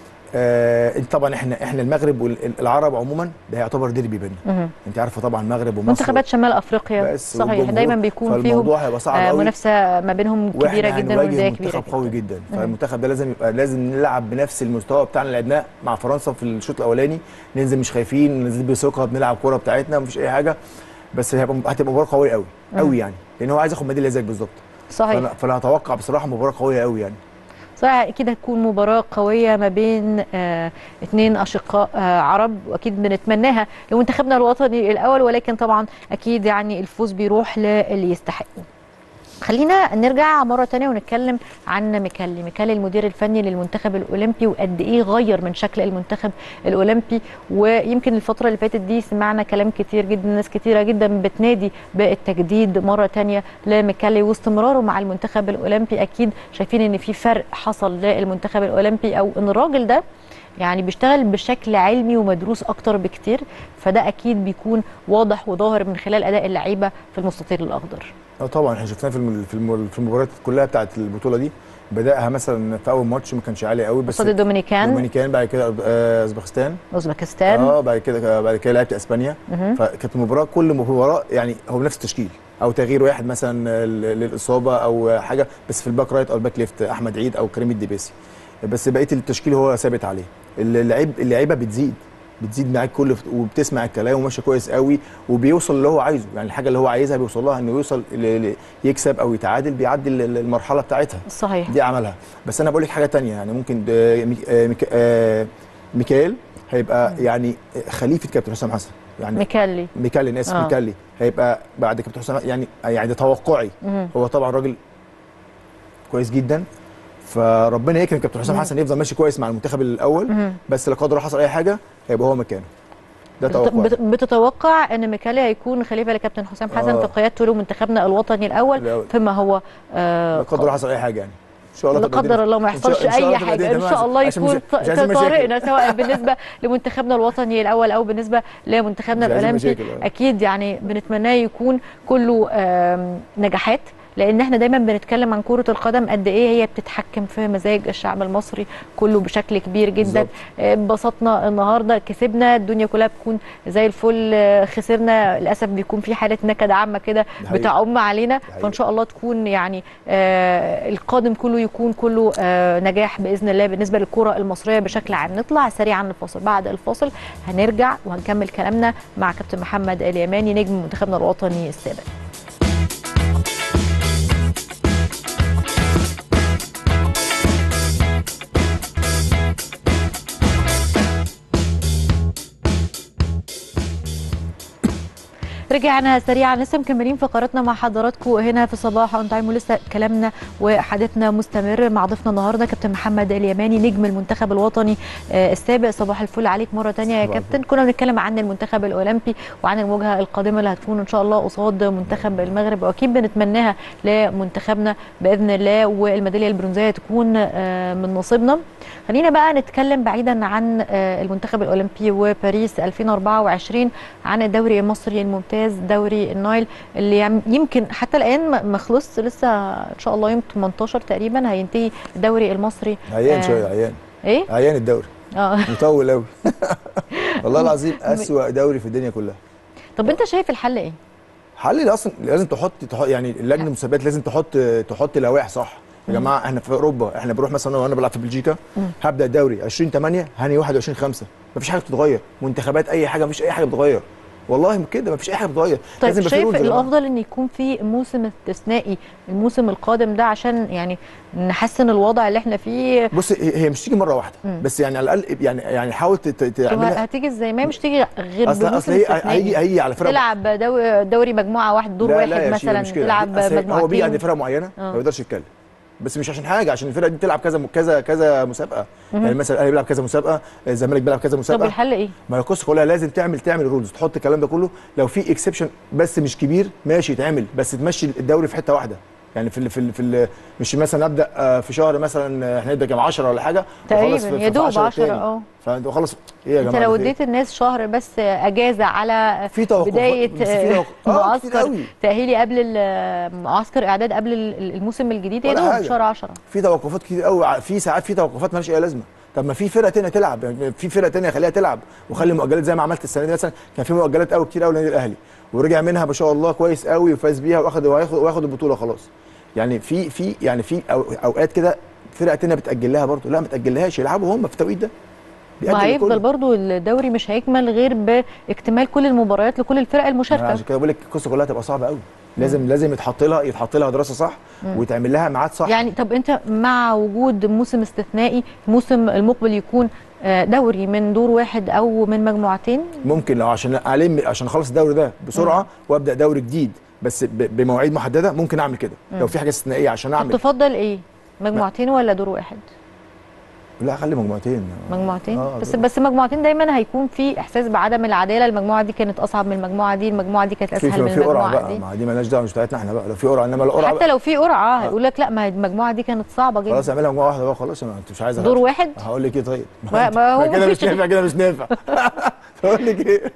آه انت طبعا احنا احنا المغرب والعرب عموما ده يعتبر ديربي بيننا مهم. انت عارفه طبعا المغرب ومصر منتخبات شمال افريقيا بس صحيح والجمهور. دايما بيكون فيهم فالموضوع هيبقى صعب آه، قوي. منافسه ما بينهم كبيره واحنا جدا هنواجه ونديه كبيره منتخب قوي جدا مم. فالمنتخب ده لازم يبقى لازم نلعب بنفس المستوى بتاعنا اللي لعبناه مع فرنسا في الشوط الاولاني ننزل مش خايفين ننزل بثقه بنلعب كوره بتاعتنا مفيش اي حاجه بس هيبقى هتبقى مباراه قويه قوي مم. قوي يعني لان هو عايز ياخد ميداليه زيك بالظبط صحيح فانا فانا اتوقع بصراحه مباراه قويه قوي يعني صحيح اكيد هتكون مباراه قويه ما بين آه اثنين اشقاء آه عرب واكيد بنتمناها لمنتخبنا الوطني الاول ولكن طبعا اكيد يعني الفوز بيروح للي يستحقه خلينا نرجع مرة تانية ونتكلم عن ميكالي ميكالي المدير الفني للمنتخب الأولمبي وقد إيه غير من شكل المنتخب الأولمبي ويمكن الفترة اللي فاتت دي سمعنا كلام كتير جدا ناس كتيرة جدا بتنادي بالتجديد مرة تانية لميكالي واستمراره مع المنتخب الأولمبي أكيد شايفين إن في فرق حصل للمنتخب الأولمبي أو إن الراجل ده يعني بيشتغل بشكل علمي ومدروس اكتر بكتير فده اكيد بيكون واضح وظاهر من خلال اداء اللعيبه في المستطيل الاخضر اه طبعا احنا شفناه في الم- في الم- في المباريات كلها بتاعت البطوله دي بداها مثلا في اول ماتش ما كانش عالي قوي بس قصاد الدومينيكان الدومينيكان بعد كده آه، اوزبكستان اوزبكستان اه بعد كده بعد كده لعبت اسبانيا مهم. فكانت المباراه كل مباراه يعني هو نفس التشكيل او تغيير واحد مثلا ل- للاصابه او حاجه بس في الباك رايت او الباك ليفت احمد عيد او كريم الدبيسي بس بقيه التشكيل هو ثابت عليه اللعيب اللعيبه بتزيد بتزيد معاك كل وبتسمع الكلام وماشي كويس قوي وبيوصل اللي هو عايزه يعني الحاجه اللي هو عايزها بيوصل لها انه يوصل ل- ل- يكسب او يتعادل بيعدي ال- ال- المرحله بتاعتها صحيح دي عملها بس انا بقول لك حاجه تانية يعني ممكن آه، ميك- آه، ميك- آه، ميكائيل هيبقى يعني خليفه كابتن حسام حسن يعني ميكالي ميكالي انا اسف آه. ميكالي هيبقى بعد كابتن حسام يعني يعني ده توقعي مهم. هو طبعا راجل كويس جدا فربنا يكرم كابتن حسام مم. حسن يفضل ماشي كويس مع المنتخب الاول مهم. بس لا قدر الله حصل اي حاجه هيبقى هو مكانه ده بت- توقعي بت- بتتوقع ان ميكالي هيكون خليفه لكابتن حسام حسن آه. في قيادته لمنتخبنا الوطني الاول الأول. فيما هو آه لا قدر الله حصل اي حاجه يعني ان شاء الله لا تبقى قدر الدنيا- الله ما إن شاء- يحصلش إن شاء اي الله تبقى حاجه الدنيا ان تمام شاء الله عشان مش- يكون مش عايزين مشاكل. طارئنا سواء بالنسبه لمنتخبنا الوطني الاول او بالنسبه لمنتخبنا مش عايزين الاولمبي مشاكل، آه. اكيد يعني بنتمناه يكون كله آم، نجاحات لان احنا دايما بنتكلم عن كره القدم قد ايه هي بتتحكم في مزاج الشعب المصري كله بشكل كبير جدا بالظبط. آه، انبسطنا النهارده كسبنا الدنيا كلها بتكون زي الفل آه، خسرنا للاسف بيكون في حاله نكد عامه كده حقيقي. بتعم علينا حقيقي. فان شاء الله تكون يعني آه القادم كله يكون كله آه نجاح باذن الله بالنسبه للكره المصريه بشكل عام نطلع سريعا الفاصل بعد الفاصل هنرجع وهنكمل كلامنا مع كابتن محمد اليماني نجم منتخبنا الوطني السابق رجعنا سريعا لسه مكملين فقراتنا مع حضراتكم هنا في صباح اون تايم ولسه كلامنا وحديثنا مستمر مع ضيفنا النهارده كابتن محمد اليماني نجم المنتخب الوطني آه، السابق صباح الفل عليك مره تانية يا صباح كابتن كنا بنتكلم عن المنتخب الاولمبي وعن المواجهه القادمه اللي هتكون ان شاء الله قصاد منتخب المغرب واكيد بنتمناها لمنتخبنا باذن الله والميداليه البرونزيه تكون آه، من نصيبنا خلينا بقى نتكلم بعيدا عن آه، المنتخب الاولمبي وباريس 2024 عن الدوري المصري الممتاز دوري النايل اللي يم- يمكن حتى الان ما- ما خلص لسه ان شاء الله يوم 18 تقريبا هينتهي الدوري المصري عيان آه، شويه عيان ايه عيان الدوري اه مطول قوي والله العظيم اسوأ دوري في الدنيا كلها طب انت شايف الحل ايه حل اللي اصلا لازم تحط, تحط يعني لجنه المسابقات لازم تحط تحط لوائح صح يا مم. جماعه احنا في اوروبا احنا بنروح مثلا وانا بلعب في بلجيكا هبدا الدوري 20 8 هاني 21 5 مفيش حاجه بتتغير منتخبات اي حاجه مفيش اي حاجه بتتغير والله كده مفيش اي حاجه بتتغير طيب لازم يبقى في شايف rules يا جماعة. الافضل ان يكون في موسم استثنائي الموسم القادم ده عشان يعني نحسن الوضع اللي احنا فيه بص هي هي مش تيجي مره واحده مم. بس يعني على الاقل يعني يعني حاول تت- طب تعملها هتيجي ازاي ما هي مش تيجي غير اصل بموسم اصل هي استثنائي. هيجي هيجي على فرق تلعب دو- دوري مجموعه واحد دور لا واحد لا يا شيخ، مثلا مش كده. تلعب أصل مجموعتين هو بيجي عند فرقه معينه آه. ما يقدرش يتكلم بس مش عشان حاجه عشان الفرقه دي بتلعب كذا كذا كذا مسابقه مهم. يعني مثلا الاهلي بيلعب كذا مسابقه الزمالك بيلعب كذا طب مسابقه الحل ايه؟ ما هي القصه كلها لازم تعمل تعمل رولز تحط الكلام ده كله لو في اكسبشن بس مش كبير ماشي يتعمل بس تمشي الدوري في حته واحده يعني في ال في ال في ال مش مثلا ابدا آه، في شهر مثلا آه، احنا نبدا كام 10 ولا حاجه تقريباً، وأخلص في- يا في دوب 10 10 التاني. اه. فانت خلص ايه يا انت جماعه لو ده في إيه؟ اديت الناس شهر بس اجازه على في توقفات- بدايه بس في توقف- آه، كتير معسكر قوي. تاهيلي قبل ال- معسكر اعداد قبل ال- الموسم الجديد يا ولا دوب حاجة. شهر 10 في توقفات كتير قوي في ساعات في توقفات مالهاش اي لازمه طب ما في فرقه تانية تلعب يعني في فرقه تانية خليها تلعب وخلي مؤجلات زي ما عملت السنه دي مثلا كان في مؤجلات قوي كتير قوي للنادي الاهلي ورجع منها ما شاء الله كويس قوي وفاز بيها واخد وهياخد واخد البطوله خلاص يعني في في يعني في أو- اوقات كده فرقه تانية بتاجل لها برضه لا ما تاجلهاش يلعبوا هم في التوقيت ده بيأجل ما هيفضل الكل. برضو الدوري مش هيكمل غير باكتمال كل المباريات لكل الفرق أنا المشاركه عشان كده بقول لك القصه كلها تبقى صعبه قوي لازم لازم يتحط لها يتحط لها دراسه صح مم. ويتعمل لها ميعاد صح يعني طب انت مع وجود موسم استثنائي الموسم المقبل يكون آه، دوري من دور واحد او من مجموعتين ممكن لو عشان الم عشان اخلص الدوري ده بسرعه وابدا دوري جديد بس ب- بمواعيد محدده ممكن اعمل كده مم. لو في حاجه استثنائيه عشان طب اعمل تفضل ايه مجموعتين ولا دور واحد لا خلي مجموعتين مجموعتين آه، بس دور. بس مجموعتين دايما هيكون في احساس بعدم العداله المجموعه دي كانت اصعب من المجموعه دي المجموعه دي كانت في اسهل من في في قرعه المجموعه بقى دي ما دي مالهاش دعوه مش بتاعتنا احنا بقى لو في قرعه انما القرعه حتى بقى لو في قرعه هيقول لك لا ما هي المجموعه دي كانت صعبه جدا خلاص اعملها مجموعه واحده بقى خلاص ما انت مش عايز دور واحد هقول لك ايه طيب ما- ما هو كده مش مفيش- نافع كده مش نافع هقول لك ايه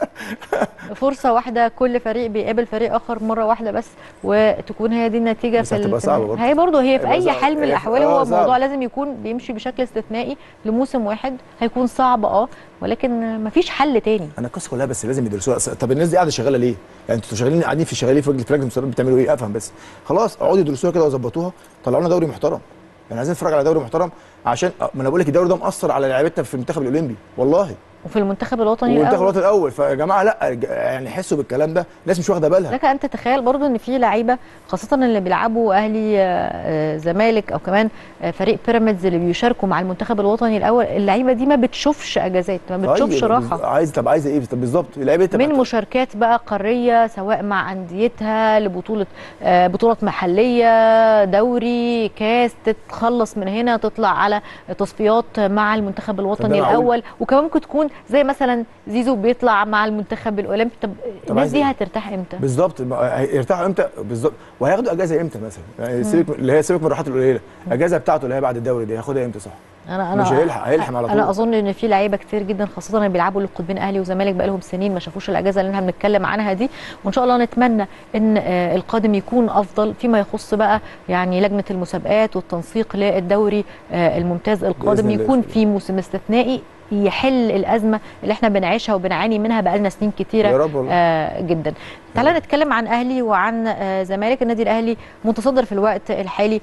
فرصه واحده كل فريق بيقابل فريق اخر مره واحده بس وتكون هي دي النتيجه بس في ال- هتبقى في صعبة النهاية. برضه. هي برضه هي في هيبقى اي صعب. حال من هي- الاحوال آه، هو صعب. الموضوع لازم يكون بيمشي بشكل استثنائي لموسم واحد هيكون صعب اه ولكن مفيش حل تاني انا القصه كلها بس لازم يدرسوها أصل- طب الناس دي قاعده شغاله ليه؟ يعني انتوا شغالين قاعدين في شغالين في لجنه المسابقات بتعملوا ايه؟ افهم بس خلاص اقعدوا يدرسوها كده وظبطوها طلعوا لنا دوري محترم يعني عايزين نتفرج على دوري محترم عشان ما انا بقول لك الدوري ده مأثر على لعيبتنا في المنتخب الاولمبي والله وفي المنتخب الوطني والمنتخب الأول. الوطني الاول فيا جماعه لا ج- يعني حسوا بالكلام ده الناس مش واخده بالها لك ان تتخيل برضو ان في لعيبه خاصه اللي بيلعبوا اهلي آه، آه، زمالك او كمان آه، فريق بيراميدز اللي بيشاركوا مع المنتخب الوطني الاول اللعيبه دي ما بتشوفش اجازات ما بتشوفش طيب، راحه عايز طب عايزه ايه طب بالظبط لعيبه من مشاركات بقى قاريه سواء مع انديتها لبطوله آه، بطولات محليه دوري كاس تتخلص من هنا تطلع على تصفيات مع المنتخب الوطني معقول. الاول وكمان ممكن تكون زي مثلا زيزو بيطلع مع المنتخب الاولمبي طب الناس عايز دي إيه؟ هترتاح امتى؟ بالظبط ما- هيرتاحوا امتى بالظبط وهياخدوا اجازه امتى مثلا يعني مم. سيبك من- اللي هي سيبك من الراحات القليله الاجازه بتاعته اللي هي بعد الدوري دي هياخدها امتى صح انا انا مش هيلحق هيلحق على طول انا اظن ان في لعيبه كتير جدا خاصه اللي بيلعبوا للقطبين اهلي وزمالك بقى لهم سنين ما شافوش الاجازه اللي احنا بنتكلم عنها دي وان شاء الله نتمنى ان آه، القادم يكون افضل فيما يخص بقى يعني لجنه المسابقات والتنسيق للدوري آه، الممتاز القادم بإذن الله. يكون في موسم استثنائي يحل الازمه اللي احنا بنعيشها وبنعاني منها بقالنا سنين كتيره يا رب والله. آه جدا تعالى نتكلم عن اهلي وعن آه زمالك النادي الاهلي متصدر في الوقت الحالي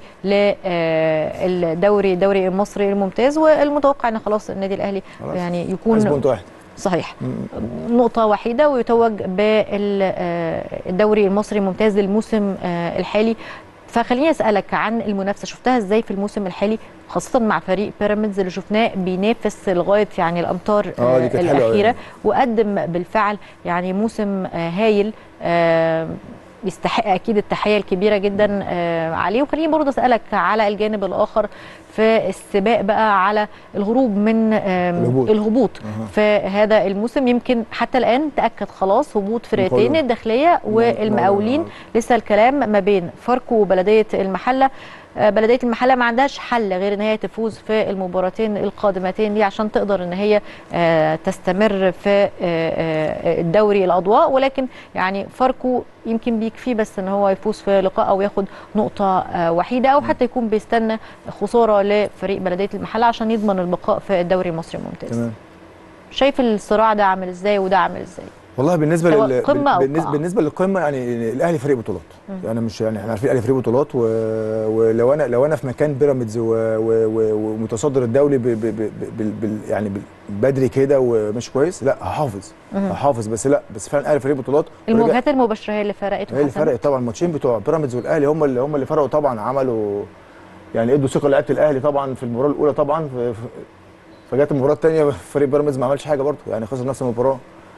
للدوري الدوري المصري الممتاز والمتوقع ان خلاص النادي الاهلي خلاص. يعني عايز يكون بونت واحد صحيح نقطة وحيدة ويتوج بالدوري المصري الممتاز للموسم آه، الحالي فخليني اسالك عن المنافسه شفتها ازاي في الموسم الحالي خاصه مع فريق بيراميدز اللي شفناه بينافس لغايه يعني الامتار آه، دي كانت حلوة أوي الاخيره يعني. وقدم بالفعل يعني موسم آه، هايل آه، يستحق اكيد التحيه الكبيره جدا آه، عليه وخليني برضه اسالك على الجانب الاخر في السباق بقى على الهروب من آم، الهبوط. الهبوط في هذا الموسم يمكن حتى الان تاكد خلاص هبوط فرقتين المقاولون. الداخليه والمقاولين لسه الكلام ما بين فاركو وبلديه المحله آه، بلديه المحله ما عندهاش حل غير ان هي تفوز في المباراتين القادمتين دي عشان تقدر ان هي آه، تستمر في آه، آه، الدوري الاضواء ولكن يعني فاركو يمكن بيكفيه بس ان هو يفوز في لقاء او ياخد نقطه آه، وحيده او حتى يكون بيستنى خساره لفريق بلديه المحله عشان يضمن البقاء في الدوري المصري الممتاز تمام شايف الصراع ده عامل ازاي وده عامل ازاي والله بالنسبه سواء لل... قمة أو بالنسبه قاع. بالنسبه للقمه يعني الاهلي فريق بطولات مم. يعني مش يعني احنا عارفين الاهلي فريق بطولات و... ولو انا لو انا في مكان بيراميدز و... و... و... ومتصدر الدوري ب... ب... ب... ب... ب... يعني ب... بدري كده ومش كويس لا هحافظ مم. هحافظ بس لا بس فعلا الاهلي فريق بطولات ورجع- المواجهات المباشره هي اللي فرقت هي اللي وحسمت. فرقت طبعا الماتشين بتوع بيراميدز والاهلي هم اللي هم اللي فرقوا طبعا عملوا يعني ادوا ثقه لعيبه الاهلي طبعا في المباراه الاولى طبعا ف- ف- فجت المباراه الثانيه فريق بيراميدز ما عملش حاجه برضه يعني خسر نفس المباراه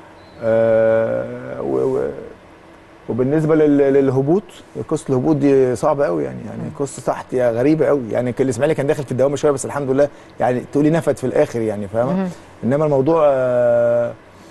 آه و و وبالنسبه لل- للهبوط قصه الهبوط دي صعبه قوي يعني يعني قصه تحت يا غريبه قوي يعني كان الاسماعيلي كان داخل في الدوامه شويه بس الحمد لله يعني تقولي نفد في الاخر يعني فاهمه مهم. انما الموضوع آه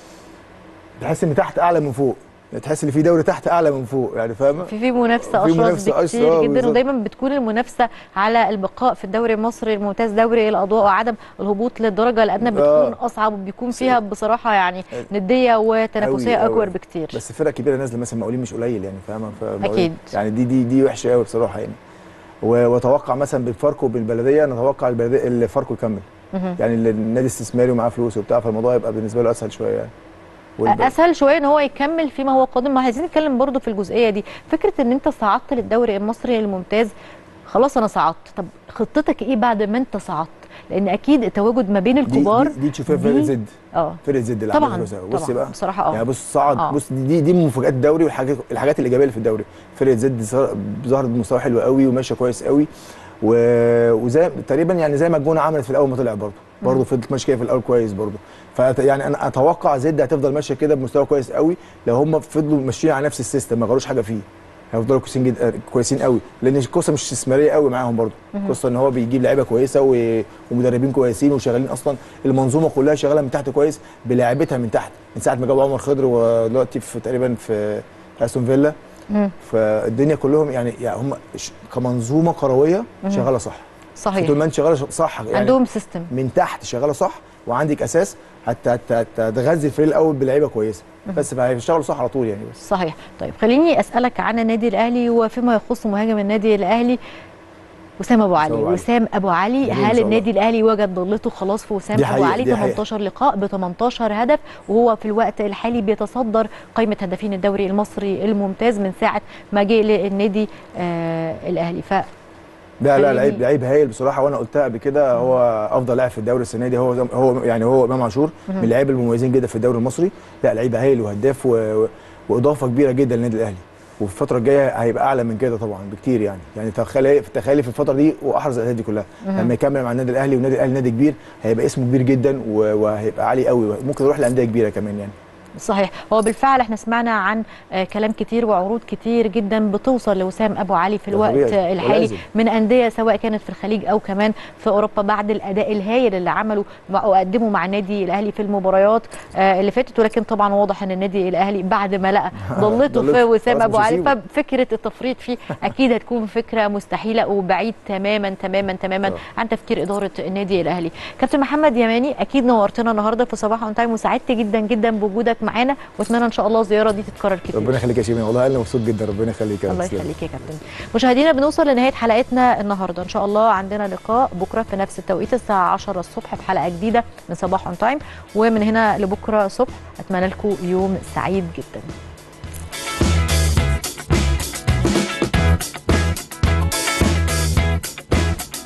تحس ان تحت اعلى من فوق تحس ان في دوري تحت اعلى من فوق يعني فاهمه في في منافسه في اشرس منافسة أشرس، بكتير آه، جدا بالظبط. ودايما بتكون المنافسه على البقاء في الدوري المصري الممتاز دوري الاضواء وعدم الهبوط للدرجه الادنى بتكون آه. اصعب وبيكون فيها بصراحه يعني نديه وتنافسيه أوي اكبر أوي. بكتير بس فرق كبيره نازله مثلا مقاولين مش قليل يعني فاهمه فمقاولين- أكيد. يعني دي دي دي وحشه قوي بصراحه يعني و- واتوقع مثلا بالفاركو وبالبلديه نتوقع البلديه الفاركو يكمل مهم. يعني النادي استثماري ومعاه فلوس وبتاع فالموضوع يبقى بالنسبه له اسهل شويه يعني والب- اسهل شويه ان هو يكمل فيما هو قادم ما عايزين نتكلم برضو في الجزئيه دي فكره ان انت صعدت للدوري المصري الممتاز خلاص انا صعدت طب خطتك ايه بعد ما انت صعدت لان اكيد التواجد ما بين دي الكبار دي, دي تشوفها فرقه زد اه فرقه زد اللي طبعاً، عملت فلوسها. بصي طبعاً، بقى بصراحة آه. يعني بص صعد آه. بص دي دي من مفاجات الدوري والحاجات الحاجات الايجابيه اللي في الدوري فرقه زد ظهر- ظهرت بمستوى حلو قوي وماشيه كويس قوي و... وزي تقريبا يعني زي ما الجونه عملت في الاول ما طلع برضه برضه فضلت ماشيه كده في الاول كويس برضه فأت يعني انا اتوقع زد هتفضل ماشيه كده بمستوى كويس قوي لو هم فضلوا ماشيين على نفس السيستم ما غيروش حاجه فيه هيفضلوا كويسين جدا كويسين قوي لان القصه مش استثماريه قوي معاهم برضه مهم. القصه ان هو بيجيب لعيبه كويسه و... ومدربين كويسين وشغالين اصلا المنظومه كلها شغاله من تحت كويس بلاعيبتها من تحت من ساعه ما جابوا عمر خضر ودلوقتي في تقريبا في استون فيلا مم. فالدنيا كلهم يعني, يعني هم ش- كمنظومه كرويه مهم. شغاله صح صحيح طول ما انت شغاله صح يعني عندهم سيستم من تحت شغاله صح وعندك اساس هت- هت- هت- هتغذي الفريق الاول بلعيبه كويسه مهم. بس فهيشتغلوا صح على طول يعني بس صحيح طيب خليني اسالك عن النادي الاهلي وفيما يخص مهاجم النادي الاهلي وسام ابو علي وسام أبو علي. وسام ابو علي جميل إن هل شاء النادي الاهلي وجد ضلته خلاص في وسام دي ابو حقيقة، علي دي حقيقة. 18 لقاء ب 18 هدف وهو في الوقت الحالي بيتصدر قائمه هدافين الدوري المصري الممتاز من ساعه ما جه للنادي آه الاهلي ف لا لا خليني- لعيب لعيب هايل بصراحه وانا قلتها قبل كده هو افضل لاعب في الدوري السنه دي هو هو يعني هو امام عاشور مهم. من اللعيبه المميزين جدا في الدوري المصري لا لعيب هايل وهداف و... و- واضافه كبيره جدا للنادي الاهلي وفي الفتره الجايه هيبقى اعلى من كده طبعا بكتير يعني يعني تخيلي تخيلي في الفتره دي واحرز الاهداف دي كلها مهم. لما يكمل مع النادي الاهلي والنادي الاهلي نادي كبير هيبقى اسمه كبير جدا و... وهيبقى عالي قوي ممكن يروح لانديه كبيره كمان يعني صحيح هو بالفعل احنا سمعنا عن آه، كلام كتير وعروض كتير جدا بتوصل لوسام ابو علي في ده الوقت طبيعي، آه، الحالي ولازم. من انديه سواء كانت في الخليج او كمان في اوروبا بعد الاداء الهائل اللي عمله مع- وقدمه مع النادي الاهلي في المباريات آه، اللي فاتت ولكن طبعا واضح ان النادي الاهلي بعد ما لقى ضلته في ضلته، وسام خلاص ابو مش علي هيسيبه. ففكره التفريط فيه اكيد هتكون فكره مستحيله وبعيد تماما تماما تماما عن تفكير اداره النادي الاهلي كابتن محمد يماني اكيد نورتنا النهارده في صباح اون تايم وسعدت جدا جدا بوجودك معانا واتمنى ان شاء الله الزياره دي تتكرر كتير ربنا يخليك يا شيماء والله انا مبسوط جدا ربنا يخليك يا الله تسلم. يخليك يا كابتن مشاهدينا بنوصل لنهايه حلقتنا النهارده ان شاء الله عندنا لقاء بكره في نفس التوقيت الساعه 10 الصبح في حلقه جديده من صباح اون تايم ومن هنا لبكره الصبح اتمنى لكم يوم سعيد جدا